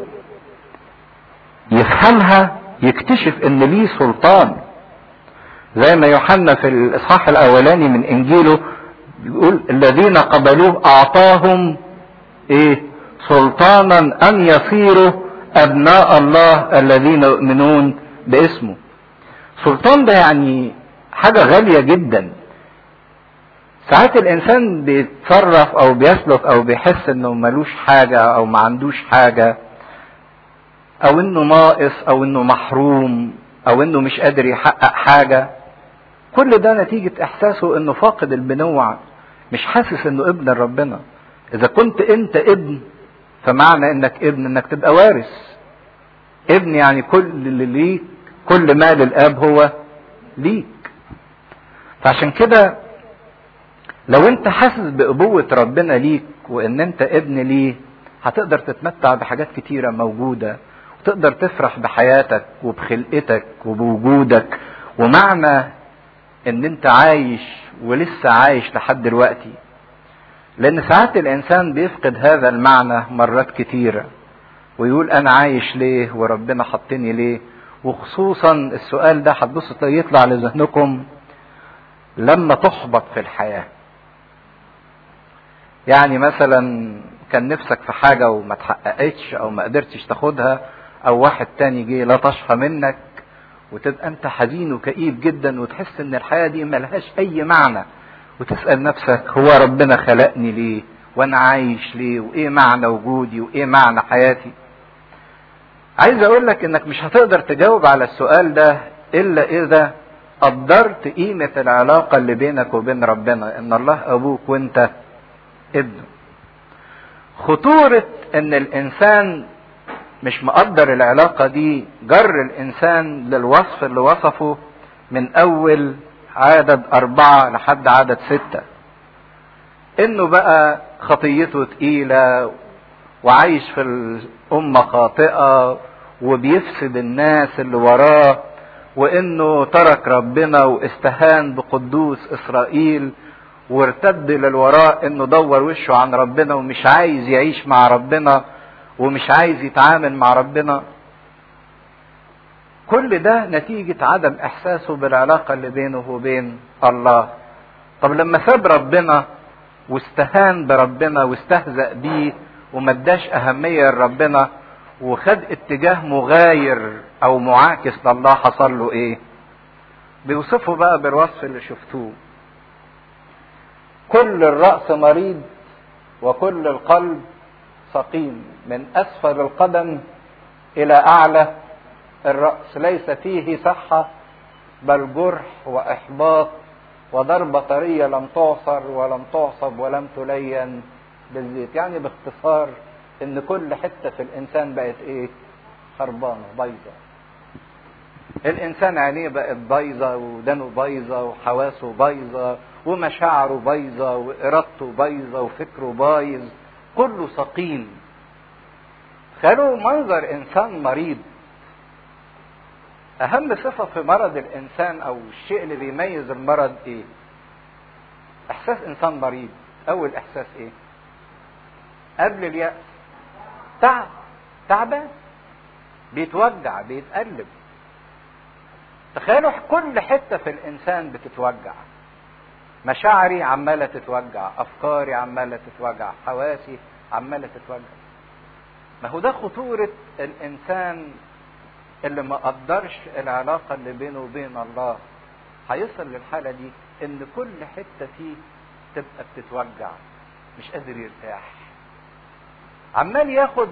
يفهمها يكتشف ان ليه سلطان زي ما يوحنا في الاصحاح الاولاني من انجيله بيقول الذين قبلوه اعطاهم ايه سلطانا ان يصيروا ابناء الله الذين يؤمنون باسمه سلطان ده يعني حاجة غالية جدا ساعات الانسان بيتصرف او بيسلك او بيحس انه ملوش حاجة او ما عندوش حاجة او انه ناقص او انه محروم او انه مش قادر يحقق حاجة كل ده نتيجة احساسه انه فاقد البنوع مش حاسس انه ابن ربنا اذا كنت انت ابن فمعنى انك ابن انك تبقى وارث ابن يعني كل اللي ليك كل ما للاب هو ليك فعشان كده لو انت حاسس بابوة ربنا ليك وان انت ابن ليه هتقدر تتمتع بحاجات كتيرة موجودة وتقدر تفرح بحياتك وبخلقتك وبوجودك ومعنى ان انت عايش ولسه عايش لحد دلوقتي لان ساعات الانسان بيفقد هذا المعنى مرات كتيرة ويقول انا عايش ليه وربنا حطني ليه وخصوصا السؤال ده هتبص يطلع لذهنكم لما تحبط في الحياة يعني مثلا كان نفسك في حاجة وما تحققتش او ما قدرتش تاخدها او واحد تاني جه لطشها منك وتبقى انت حزين وكئيب جدا وتحس ان الحياة دي ملهاش اي معنى وتسأل نفسك هو ربنا خلقني ليه وانا عايش ليه وايه معنى وجودي وايه معنى حياتي عايز اقول لك انك مش هتقدر تجاوب على السؤال ده الا اذا قدرت قيمة العلاقة اللي بينك وبين ربنا ان الله ابوك وانت ابنه خطورة ان الانسان مش مقدر العلاقة دي جر الانسان للوصف اللي وصفه من اول عدد اربعة لحد عدد ستة انه بقى خطيته تقيلة وعايش في الامة خاطئة وبيفسد الناس اللي وراه وانه ترك ربنا واستهان بقدوس اسرائيل وارتد للوراء انه دور وشه عن ربنا ومش عايز يعيش مع ربنا ومش عايز يتعامل مع ربنا كل ده نتيجة عدم احساسه بالعلاقة اللي بينه وبين الله طب لما ساب ربنا واستهان بربنا واستهزأ بيه وما اداش اهمية لربنا وخد اتجاه مغاير او معاكس لله حصل له ايه بيوصفه بقى بالوصف اللي شفتوه كل الرأس مريض وكل القلب سقيم من اسفل القدم الى اعلى الرأس ليس فيه صحة بل جرح واحباط وضربة طرية لم تعصر ولم تعصب ولم تلين بالزيت يعني باختصار ان كل حتة في الانسان بقت ايه خربانة بايظة الانسان عينيه بقت بايظة ودانه بايظة وحواسه بايظة ومشاعره بايظة وارادته بايظة وفكره بايظ كله سقيم خلوا منظر انسان مريض اهم صفة في مرض الانسان او الشيء اللي بيميز المرض ايه احساس انسان مريض اول احساس ايه قبل اليأس تعب تعبان بيتوجع بيتقلب تخيلوا كل حتة في الإنسان بتتوجع مشاعري عمالة تتوجع أفكاري عمالة تتوجع حواسي عمالة تتوجع ما هو ده خطورة الإنسان اللي ما قدرش العلاقة اللي بينه وبين الله هيصل للحالة دي إن كل حتة فيه تبقى بتتوجع مش قادر يرتاح عمال ياخد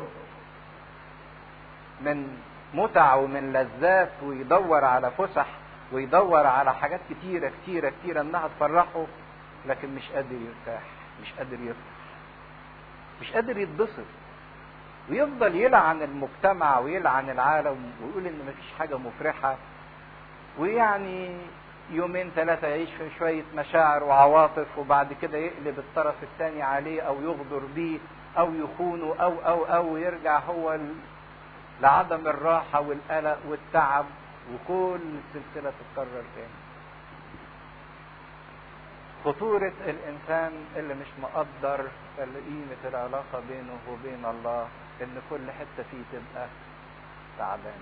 من متع ومن لذات ويدور على فسح ويدور على حاجات كتيرة كتيرة كتيرة انها تفرحه لكن مش قادر يرتاح مش قادر يفرح مش قادر يتبسط ويفضل يلعن المجتمع ويلعن العالم ويقول ان مفيش حاجة مفرحة ويعني يومين ثلاثة يعيش في شوية مشاعر وعواطف وبعد كده يقلب الطرف الثاني عليه او يغدر بيه او يخونه او او او يرجع هو لعدم الراحة والقلق والتعب وكل السلسلة تتكرر تاني خطورة الإنسان اللي مش مقدر قيمة العلاقة بينه وبين الله إن كل حتة فيه تبقى تعبان.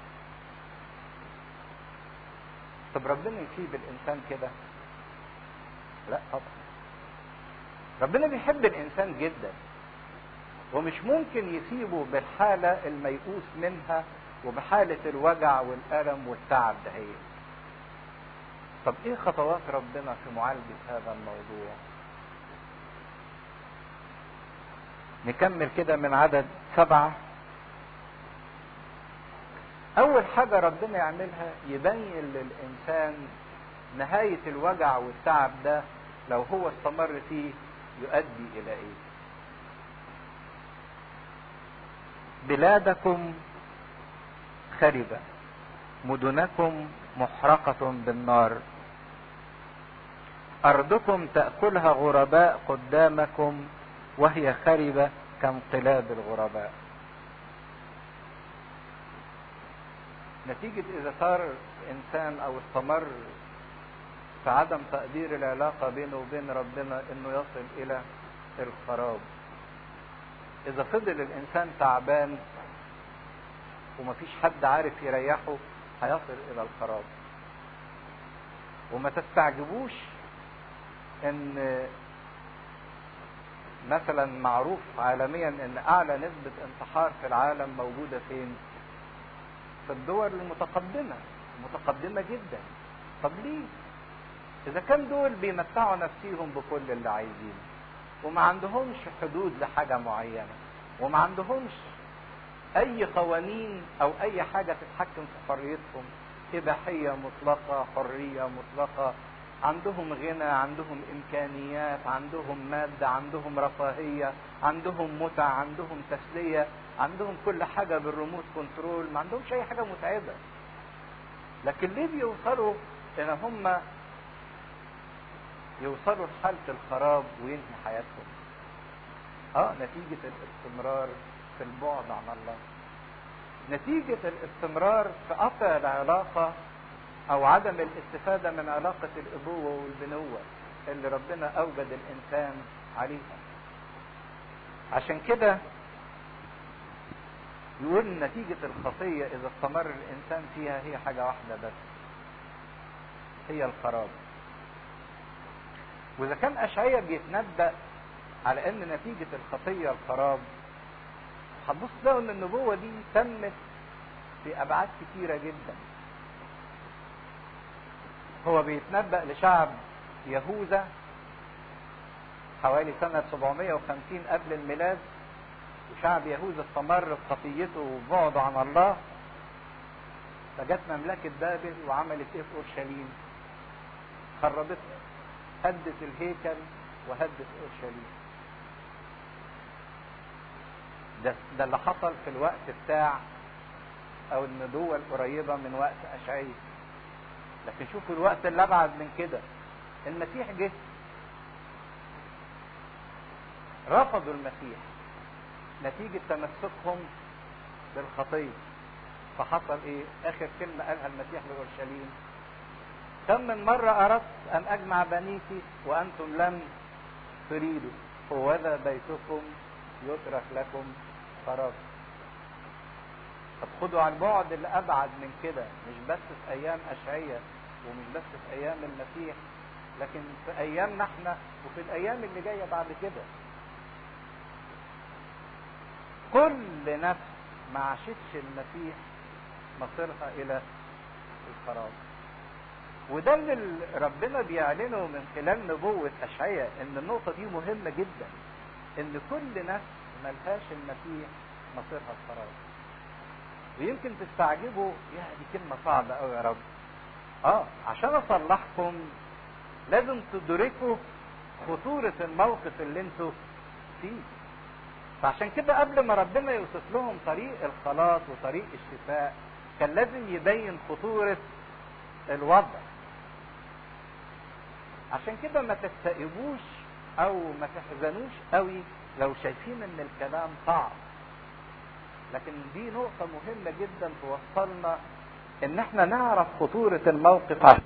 طب ربنا يسيب الإنسان كده؟ لا طبعا. ربنا بيحب الإنسان جدا. ومش ممكن يسيبه بالحالة الميؤوس منها وبحالة الوجع والألم والتعب ده هي. طب ايه خطوات ربنا في معالجة هذا الموضوع نكمل كده من عدد سبعة اول حاجة ربنا يعملها يبين للانسان نهاية الوجع والتعب ده لو هو استمر فيه يؤدي الى ايه بلادكم خربة مدنكم محرقة بالنار أرضكم تأكلها غرباء قدامكم وهي خربة كانقلاب الغرباء نتيجة إذا صار إنسان أو استمر في عدم تقدير العلاقة بينه وبين ربنا إنه يصل إلى الخراب إذا فضل الإنسان تعبان ومفيش حد عارف يريحه هيصل الى الخراب وما تستعجبوش ان مثلا معروف عالميا ان اعلى نسبة انتحار في العالم موجودة فين في الدول المتقدمة متقدمة جدا طب ليه اذا كان دول بيمتعوا نفسيهم بكل اللي عايزينه وما عندهمش حدود لحاجة معينة وما عندهمش اي قوانين او اي حاجة تتحكم في حريتهم اباحية مطلقة حرية مطلقة عندهم غنى عندهم امكانيات عندهم مادة عندهم رفاهية عندهم متع عندهم تسلية عندهم كل حاجة بالريموت كنترول ما عندهمش اي حاجة متعبة لكن ليه بيوصلوا ان هم يوصلوا لحالة الخراب وينهي حياتهم اه نتيجة الاستمرار في البعد عن الله نتيجة الاستمرار في قطع العلاقة او عدم الاستفادة من علاقة الابوة والبنوة اللي ربنا اوجد الانسان عليها عشان كده يقول نتيجة الخطية اذا استمر الانسان فيها هي حاجة واحدة بس هي الخراب واذا كان اشعيا بيتنبأ على ان نتيجة الخطية الخراب هتبص تلاقوا ان النبوة دي تمت في ابعاد كتيرة جدا هو بيتنبأ لشعب يهوذا حوالي سنة 750 قبل الميلاد وشعب يهوذا استمر في خطيته وبعده عن الله فجت مملكة بابل وعملت ايه في اورشليم؟ خربتها هدت الهيكل وهدت اورشليم ده ده اللي حصل في الوقت بتاع او النبوة القريبة من وقت اشعياء لكن شوفوا الوقت اللي ابعد من كده المسيح جه رفضوا المسيح نتيجة تمسكهم بالخطية فحصل ايه اخر كلمة قالها المسيح لأورشليم كم من مرة اردت ان اجمع بنيتي وانتم لم تريدوا هوذا بيتكم يترك لكم خراب طب خدوا على البعد اللي ابعد من كده مش بس في ايام اشعية ومش بس في ايام المسيح لكن في ايامنا احنا وفي الايام اللي جايه بعد كده كل نفس ما عاشتش المسيح مصيرها الى الخراب وده اللي ربنا بيعلنه من خلال نبوة أشعية إن النقطة دي مهمة جدا إن كل نفس ملهاش المسيح مصيرها الخراب ويمكن تستعجبوا يا دي كلمة صعبة أوي يا رب اه عشان اصلحكم لازم تدركوا خطورة الموقف اللي انتوا فيه فعشان كده قبل ما ربنا يوصف لهم طريق الخلاص وطريق الشفاء كان لازم يبين خطورة الوضع عشان كده ما تستئبوش او ما تحزنوش قوي لو شايفين ان الكلام صعب لكن دي نقطة مهمة جدا توصلنا ان احنا نعرف خطورة الموقف